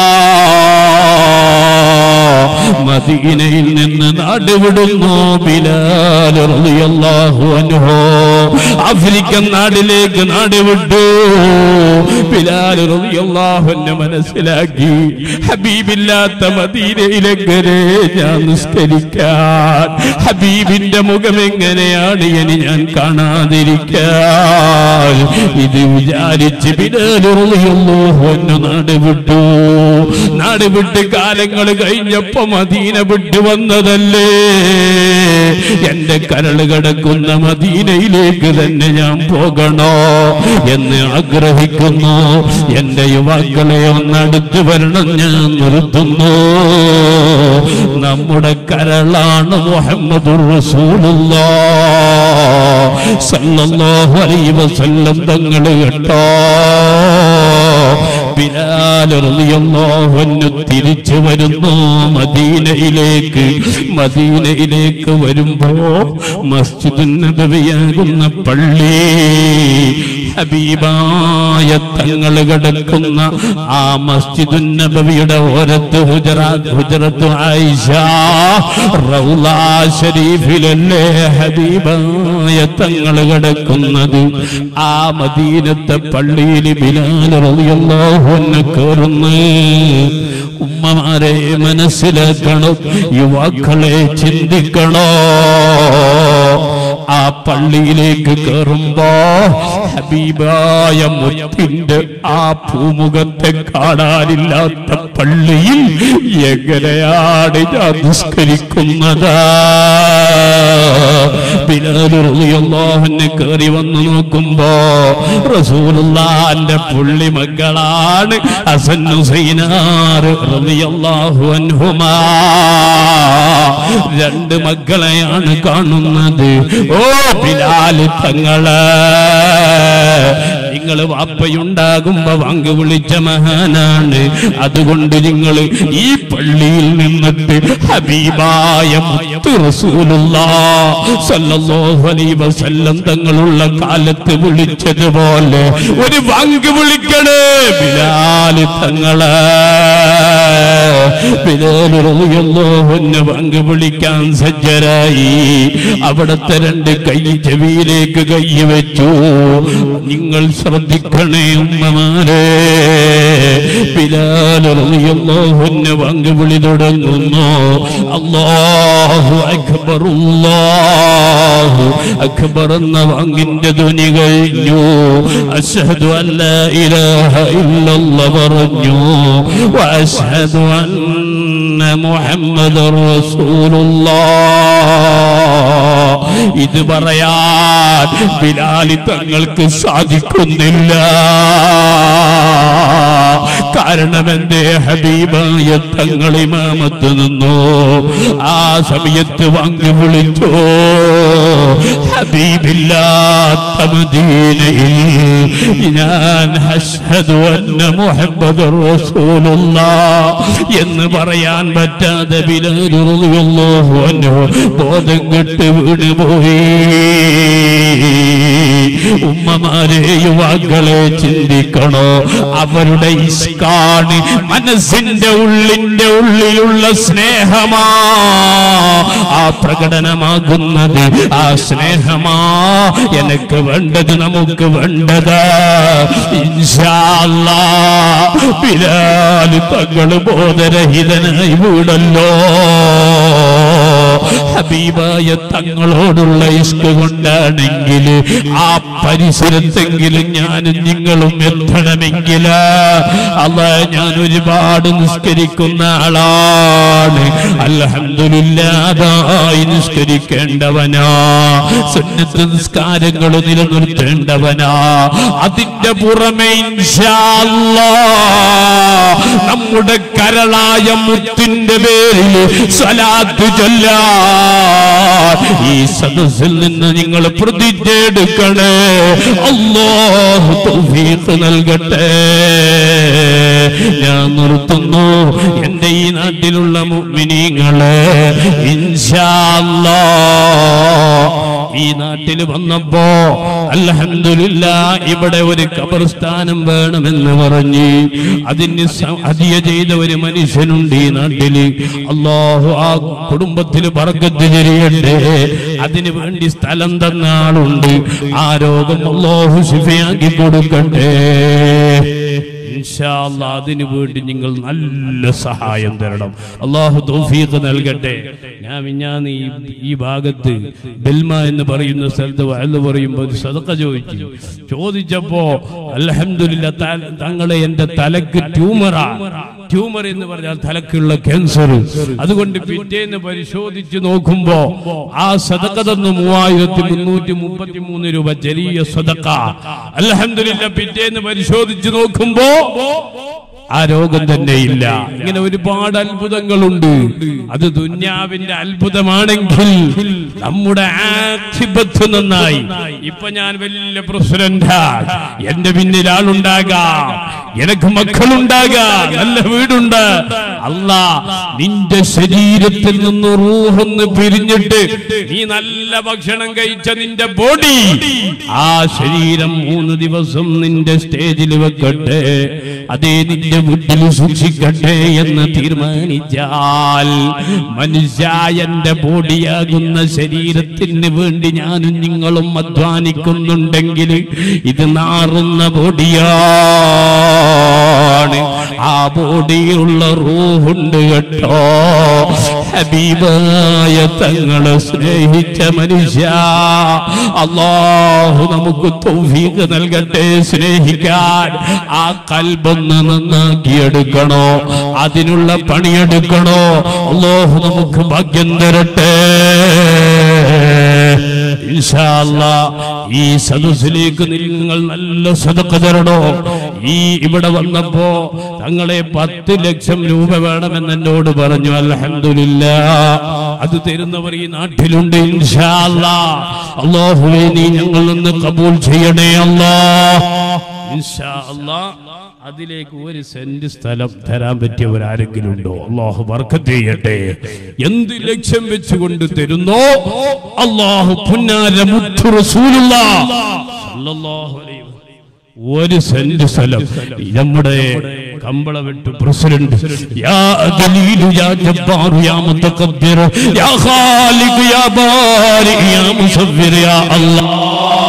മദീനയിൽ നിന്ന് നാടുവിടുന്നു ബിലാൽ റളിയല്ലാഹു അൻഹു ആഫ്രിക്കൻ നാടിലേക്ക് നാടുവിട്ടു ബിലാൽ റളിയല്ലാഹു അൻഹു മനസ്സിലാക്കി ഹബീബില്ലാത്ത മദീനയിലെങ്ങനെ ഞാൻ നിസ്കരിക്കാൻ ഹബീബിന്റെ മുഖം എങ്ങനെയാണ് ഇനി ഞാൻ കാണാതിരിക്കാൻ ഇത് വിചാരിച്ച് ബിലാൽ റളിയല്ലാഹു അൻഹു നാട് വിട്ടു നാട് വിട്ട് കാലങ്ങൾ കഴിഞ്ഞപ്പോ മദീന വിട്ടു വന്നതല്ലേ എന്റെ കരൾ കിടക്കുന്ന മദീനയിലേക്ക് തന്നെ ഞാൻ പോകണോ എന്ന് ആഗ്രഹിക്കുന്നു എന്റെ യുവാക്കളെ ഒന്നടുത്ത് വരണം ഞാൻ നിർത്തുന്നു നമ്മുടെ കരളാണ് മുഹമ്മദ് സല്ലല്ലാഹു അലൈഹി വസല്ലം തങ്ങൾ കേട്ടോ ബിലാൽ റളിയല്ലാഹു അൻഹു തിരിച്ചു വരുന്നു മദീനയിലേക്ക് മദീനയിലേക്ക് വരുമ്പോ മസ്ജിദ് നബവിയാകുന്ന പള്ളി ഹബീബായ തങ്ങൾ കിടക്കുന്ന ആ മസ്ജിദ് നബവിയുടെ ഓരത്ത് ഹുജറാത്ത് ഹുജറത്ത് ആയിഷ റൗള ഷരീഫിലല്ലേ ഹബീബായ തങ്ങൾ കിടക്കുന്നത് ആ മദീനത്തെ പള്ളിയിൽ ബിലാൽ റളിയല്ലാഹു അൻഹു കയറുന്നു ഉമ്മമാരെ മനസ്സിലാക്കണം യുവാക്കളെ ചിന്തിക്കണോ ആ പള്ളിയിലേക്ക് കയറുമ്പോ ഹബീബായ മുത്തിന്റെ ആ പൂമുഖത്തെ കാണാനില്ലാത്ത പള്ളിയിൽ എങ്ങനെയാണ് ഞാൻ നിസ്കരിക്കുന്നത് ബിലാലുറിയല്ലാഹുവിനെ കയറി വന്നു നോക്കുമ്പോ റസൂലുള്ളാന്റെ പുള്ളി മക്കളാണ് ഹസൻ ഹുസൈനാർ റളിയല്ലാഹു അൻഹുമാ രണ്ട് മക്കളെയാണ് കാണുന്നത് ഓ ബിലാൽ തങ്ങള് നിങ്ങൾ വാപ്പയുണ്ടാകുമ്പോ വാങ്ക് വിളിച്ച മഹാനാണ് അതുകൊണ്ട് നിങ്ങൾ ഈ പള്ളിയിൽ നിന്നിട്ട് ഹബീബായ മുത്ത് റസൂലുള്ളാഹ് സല്ലല്ലാഹു അലൈഹി വസല്ലം തങ്ങളുള്ള കാലത്ത് വിളിച്ചതുപോലെ ഒരു വാങ്ക് വിളിക്കണേ ബിലാൽ തങ്ങള് ബിലാൽ റളിയല്ലാഹു അൻഹു വാങ്ക് വിളിക്കാൻ സജ്ജരായി അവിടത്തെ രണ്ട് കൈ ചെവിയിലേക്ക് കൈ വെച്ചു നിങ്ങൾ ശ്രദ്ധിക്കണേ ഉമ്മമാരെ ബിലാൽ റളിയല്ലാഹു അൻഹു വാങ്ക് വിളി തുടങ്ങുന്നു അല്ലാഹു അക്ബർ അല്ലാഹു അക്ബർ എന്ന വാങ്ങിന്റെ ധ്വനി കഴിഞ്ഞു അഷ്ഹദു അല്ലാ ഇലാഹ ഇല്ലല്ലാഹ് പറഞ്ഞു വഅഷ്ഹദു അന്ന മുഹമ്മദർ റസൂലുള്ളാഹ് ഇത് പറയാൻ ബിലാലി തങ്ങൾക്ക് സാധിക്കുന്നില്ല കാരണം എന്റെ ഹബീബായ തങ്ങൾ ഇമാമത്ത് നിന്നു ആ സമയത്ത് വാങ്ങി വിളിച്ചു ഹബീബില്ലാത്ത മദീനയിൽ ഞാൻ അഷ്ഹദു അന്ന മുഹമ്മദ് റസൂലുള്ളാഹ് എന്ന് പറയാൻ പറ്റാതെ ബിലാൽ റളിയല്ലാഹു അൻഹു ബോധം കെട്ട് വീണുപോയി ഉമ്മമാരെ യുവാക്കളെ ചിന്തിക്കണോ അവരുടെ ഇസ്കാണ് മനസ്സിന്റെ ഉള്ളിന്റെ ഉള്ളിലുള്ള സ്നേഹമാ ആ പ്രകടനമാകുന്നത് ആ സ്നേഹമാ എനിക്ക് വേണ്ടത് നമുക്ക് വേണ്ടത് ഇൻഷാല്ലാ ബിലാല് തങ്ങൾ ബോധരഹിതനായി വീടല്ലോ ഹബീബായ തങ്ങളോടുള്ള ഇഷ്ക കൊണ്ടാണെങ്കിൽ ആ പരിസരത്തെങ്കിലും ഞാനും നിങ്ങളും എത്തണമെങ്കിൽ അല്ല ഞാൻ ഒരുപാട് നിസ്കരിക്കുന്ന ആളാണ് അൽഹംദുലില്ലാതായി നിസ്കരിക്കേണ്ടവനാ സുന്നത്ത് നിസ്കാരങ്ങൾ നിലനിർത്തേണ്ടവനാ അതിന്റെ പുറമെ ഇൻഷാ അല്ലാ നമ്മുടെ കരളായ മുത്തിന്റെ പേരിൽ സ്വലാത്ത് ചൊല്ലാൻ ഈ സദസ്സിൽ നിന്ന് നിങ്ങൾ പ്രതിജ്ഞ എടുക്കണേ അല്ലാഹു തൗഫീഖ് നൽകട്ടെ ഞാൻ നിർത്തുന്നു എന്റെ ഈ നാട്ടിലുള്ള മുഅ്മിനീങ്ങളെ ഇൻഷാ അല്ലാഹ് ഈ നാട്ടിൽ വന്നപ്പോ അൽഹംദുലില്ല ഇവിടെ ഒരു ഖബർസ്ഥാനം വേണമെന്ന് പറഞ്ഞ് അതിന് സ- ഹദിയ ചെയ്ത ഒരു മനുഷ്യനുണ്ട് ഈ നാട്ടില് അള്ളാഹു ആ കുടുംബത്തിൽ പറക്കത്ത് ചെറിയട്ടെ അതിനു വേണ്ടി സ്ഥലം തന്ന ആളുണ്ട് ആ രോഗം അള്ളാഹു ശിഫയാക്കി കൊടുക്കട്ടെ ഇൻഷാ അല്ലാ അതിനു വേണ്ടി നിങ്ങൾ നല്ല സഹായം തരണം അള്ളാഹു തൗഫീഖ് നൽകട്ടെ ഞാൻ ഞാൻ ഈ ഈ ഭാഗത്ത് ബെൽമ എന്ന് പറയുന്ന സ്ഥലത്ത് വയല് പറയുമ്പോൾ ഒരു സദക്ക ചോദിച്ചു ചോദിച്ചപ്പോ അൽഹംദുലില്ലാ ത- തങ്ങളെ എന്റെ തലക്ക് ട്യൂമറാ ട്യൂമർ എന്ന് പറഞ്ഞാൽ തലക്കുള്ള ക്യാൻസർ അതുകൊണ്ട് പിറ്റേന്ന് പരിശോധിച്ച് നോക്കുമ്പോ ആ സദക്ക തന്നു മൂവായിരത്തി മുന്നൂറ്റി മുപ്പത്തി മൂന്ന് രൂപ ചെറിയ സദക്ക അൽഹംദുലില്ലാ പിറ്റേന്ന് പരിശോധിച്ച് നോക്കുമ്പോ ആ രോഗം തന്നെ ഇല്ല ഇങ്ങനെ ഒരുപാട് അത്ഭുതങ്ങളുണ്ട് അത് ദുന്യാവിന്റെ അത്ഭുതമാണെങ്കിൽ നമ്മുടെ ആക്ഷിബത്ത് നന്നായി ഇപ്പൊ ഞാൻ വലിയ പ്രസിഡന്റാ എന്റെ പിന്നിൽ ആളുണ്ടാകാം എനക്ക് മക്കളുണ്ടാകാം നല്ല വീടുണ്ട് അല്ല നിന്റെ ശരീരത്തിൽ നിന്ന് റൂഹൊന്ന് പിരിഞ്ഞിട്ട് നീ നല്ല ഭക്ഷണം കഴിച്ച നിന്റെ ബോഡി ആ ശരീരം മൂന്ന് ദിവസം നിന്റെ സ്റ്റേജിൽ വെക്കട്ടെ അതേ നിന്റെ വീട്ടിൽ സൂക്ഷിക്കട്ടെ എന്ന് തീരുമാനിച്ചാൽ മനുഷ്യ എന്റെ ബോഡിയാകുന്ന ശരീരത്തിന് വേണ്ടി ഞാനും നിങ്ങളും അധ്വാനിക്കുന്നുണ്ടെങ്കിൽ ഇത് നാറുന്ന ബോഡിയാണ് ആ ബോഡിയിലുള്ള റൂഹുണ്ട് കേട്ടോ ഹബീബായ തങ്ങളെ സ്നേഹിച്ച മനുഷ്യ അള്ളാഹു നമുക്ക് തൗഫീഖ് നൽകട്ടെ സ്നേഹിക്കാൻ ആ കൽബൊന്ന് നന്നാക്കിയെടുക്കണോ അതിനുള്ള പണിയെടുക്കണോ അള്ളാഹു നമുക്ക് ഭാഗ്യം തരട്ടെ ഇൻഷാ അല്ലാ, ഈ സദസ്സിലേക്ക് നിങ്ങൾ നല്ല സദക്ക തരണോ ഈ ഇവിടെ വന്നപ്പോ തങ്ങളെ പത്ത് ലക്ഷം രൂപ വേണമെന്ന് എന്നോട് പറഞ്ഞു അൽഹംദുലില്ല അത് തരുന്നവർ ഈ നാട്ടിലുണ്ട് ഇൻഷാ അല്ലാ. അല്ലാഹുവേ നീ ഞങ്ങൾ നിന്ന് കബൂൽ ചെയ്യണേ അല്ലാ ഇൻഷാ അല്ലാ അതിലേക്ക് ഒരു സെന്റ് സ്ഥലം തരാൻ പറ്റിയവർ ആരെങ്കിലും ഉണ്ടോ അള്ളാഹു വർക്കത്ത് ചെയ്യട്ടെ എന്ത് ലക്ഷ്യം വെച്ചുകൊണ്ട് തരുന്നോ അള്ളാഹു പുന്നാര മുത്തു റസൂലുള്ളാഹ് സല്ലല്ലാഹു അലൈഹി വസല്ലം. ഒരു സെന്റ് സ്ഥലം നമ്മുടെ കമ്പളവെട്ട് പ്രസിഡന്റ് യാ ദലീലു യാ ജബ്ബാറു യാ മുതകബ്ബിർ യാ ഖാലിഖ് യാ ബാരി യാ മുസവ്വിർ യാ അല്ലാഹ്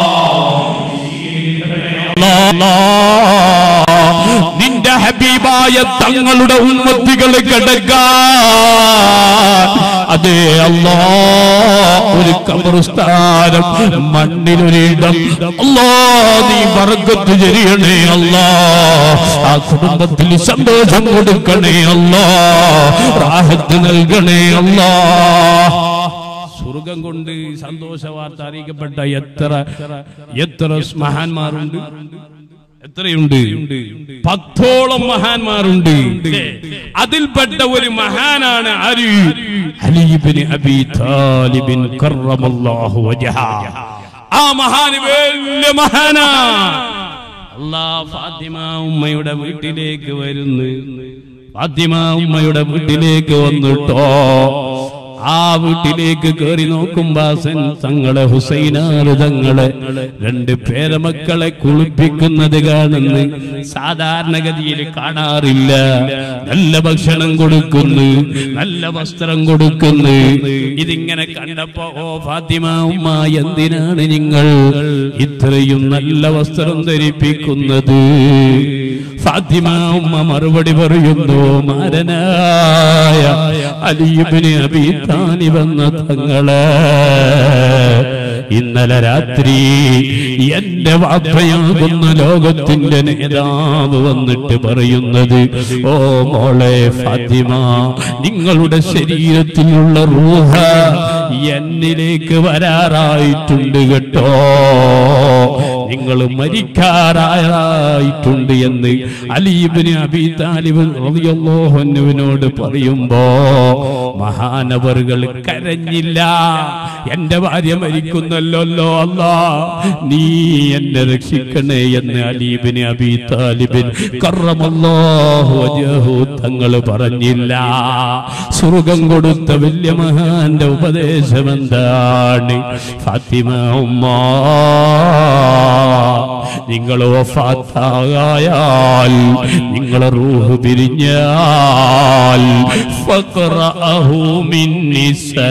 നിന്റെ ഹബീബായ തങ്ങളുടെ ഉമ്മത്തികൾ കിടക്കാൻ അതേ അല്ലാ ഒരു കബർസ്ഥാനം മണ്ണിലൊരിടം അല്ലാ നീ ബർക്കത്ത് ചെറിയണേ അല്ലാ ആ കുടുംബത്തിൽ സന്തോഷം കൊടുക്കണേ അല്ലാ റാഹത്ത് നൽകണേ അല്ലാ സ്വർഗം കൊണ്ട് സന്തോഷ വാർത്ത അറിയിക്കപ്പെട്ട എത്ര എത്ര മഹാന്മാരുണ്ട് എത്രയുണ്ട് പത്തോളം മഹാന്മാരുണ്ട് അതിൽപ്പെട്ട ഒരു മഹാനാണ് ആര് അലീബിന് അബി താലിബിൻ കറമല്ലാഹു വജഹ ആ മഹാന് വലിയ മഹാനാ അല്ലാ ഫാത്തിമ ഉമ്മയുടെ വീട്ടിലേക്ക് വരുന്നു ഫാത്തിമ ഉമ്മയുടെ വീട്ടിലേക്ക് വന്നിട്ടോ ആ വീട്ടിലേക്ക് കയറി നോക്കുമ്പോ ഹസൻ തങ്ങളെ ഹുസൈനാറ് തങ്ങളെ രണ്ട് പേരമക്കളെ കുളിപ്പിക്കുന്നത് കാണുന്നു സാധാരണഗതിയിൽ കാണാറില്ല നല്ല ഭക്ഷണം കൊടുക്കുന്നു നല്ല വസ്ത്രം കൊടുക്കുന്നു ഇതിങ്ങനെ കണ്ടപ്പോ ഓ ഫാത്തിമ ഉമ്മ എന്തിനാണ് നിങ്ങൾ ഇത്രയും നല്ല വസ്ത്രം ധരിപ്പിക്കുന്നത് ഫാത്തിമ ഉമ്മ മറുപടി പറയുന്നു മാരനായ അലിയുബിന് അബി താനി വന്ന തങ്ങളെ ഇന്നലെ രാത്രി എന്റെ വാപ്പയാകുന്ന ലോകത്തിന്റെ നേതാവ് വന്നിട്ട് പറയുന്നത് ഓ മോളെ ഫാത്തിമ നിങ്ങളുടെ ശരീരത്തിലുള്ള റൂഹ എന്നിലേക്ക് വരാറായിട്ടുണ്ട് കേട്ടോ നിങ്ങൾ മരിക്കാറായിട്ടുണ്ട് എന്ന് അലീബിന് അബി താലിബ് റളിയല്ലാഹുവിനോട് പറയുമ്പോ മഹാനവറുകൾ കരഞ്ഞില്ല എന്റെ ഭാര്യ മരിക്കുന്നല്ലോ അല്ലാ നീ എന്നെ രക്ഷിക്കണേ എന്ന് അലീബിന് അബി താലിബിൻ കറമല്ലാഹു വജഹു തങ്ങൾ പറഞ്ഞില്ല സ്വർഗം കൊടുത്ത വലിയ മഹാന്റെ ഉപദേശം ഉദ്ദേശം എന്താണ് ഫാത്തിമ ഉമ്മ നിങ്ങൾ വഫാത്തായാൽ നിങ്ങളെ റൂഹ് പിരിഞ്ഞാൽ ഫഖറഅഹു മിന്നി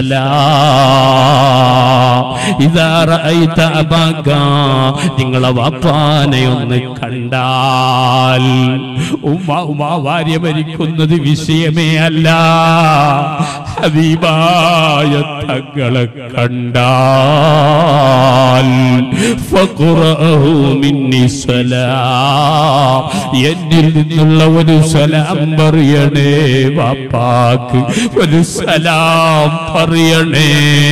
സലാം ഇദാ റഅയ്ത അബാക നിങ്ങളെ വാപ്പാനെ ഒന്ന് കണ്ടാൽ ഉമ്മ ഉമ്മ ഭാര്യ മരിക്കുന്നത് വിഷയമേ അല്ല ഹബീബായ തങ്ങളെ കണ്ടാൽ ഫഖറഅഹു മിന്നി സലാം എന്നിൽ നിന്നുള്ള ഒരു സലാം പറയണേ വാപ്പാക്ക് ഒരു സലാം പറയണേ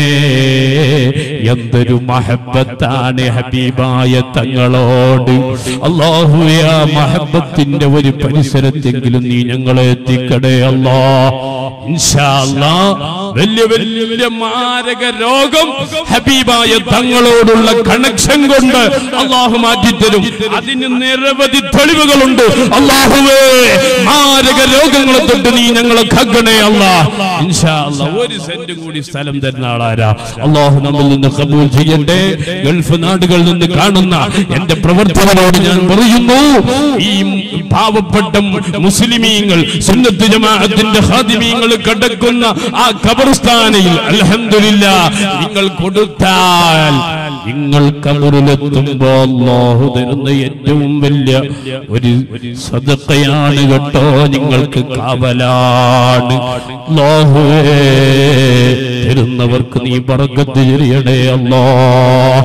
എന്തൊരു മഹബത്താണ് ഹബീബായ തങ്ങളോട് അള്ളാഹുയ മഹബത്തിന്റെ ഒരു പരിസരത്തെങ്കിലും നീ ഞങ്ങളെ എത്തിക്കടേ അല്ലാ ഇൻഷാ അല്ലാ വലിയ വലിയ മാരക രോഗം ഹബീബായ തങ്ങളോടുള്ള കണക്ഷൻ കൊണ്ട് അള്ളാഹു മാറ്റിത്തരും അതിന് നിരവധി തെളിവുകളുണ്ട് അള്ളാഹുവേ മാരക രോഗങ്ങളെ തൊട്ട് നീ ഞങ്ങളെ കഗണേ അല്ലാ ഇൻഷാ അല്ലാ ഒരു സെന്റ് കൂടി സ്ഥലം തരുന്ന ആളാരാ അള്ളാഹു നമ്മിൽ നിന്ന് കബൂൽ ചെയ്യട്ടെ ഗൾഫ് നാടുകളിൽ നിന്ന് കാണുന്ന എന്റെ പ്രവർത്തകരോട് ഞാൻ പറയുന്നു ഈ പാവപ്പെട്ട മുസ്ലിമീങ്ങൾ സുന്നത്ത് ജമാഅത്തിന്റെ ഹാദിമീങ്ങൾ കടക്കുന്ന ആ ഖബർസ്ഥാനയിൽ അൽഹംദുലില്ല നിങ്ങൾ കൊടുത്താൽ നിങ്ങൾ കബറിലെത്തുമ്പോ അല്ലാഹു തരുന്ന ഏറ്റവും വലിയ ഒരു സദക്കയാണ് കേട്ടോ നിങ്ങൾക്ക് കാവലാണ് അല്ലാഹുവേ തരുന്നവർക്ക് നീ പറക്കത്ത് ചെറിയണേ അല്ലോ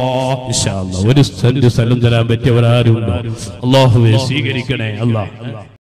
ഒരു സെന്റ് സ്ഥലം തരാൻ പറ്റിയവരാരും അള്ളാഹുവെ സ്വീകരിക്കണേ അല്ലാ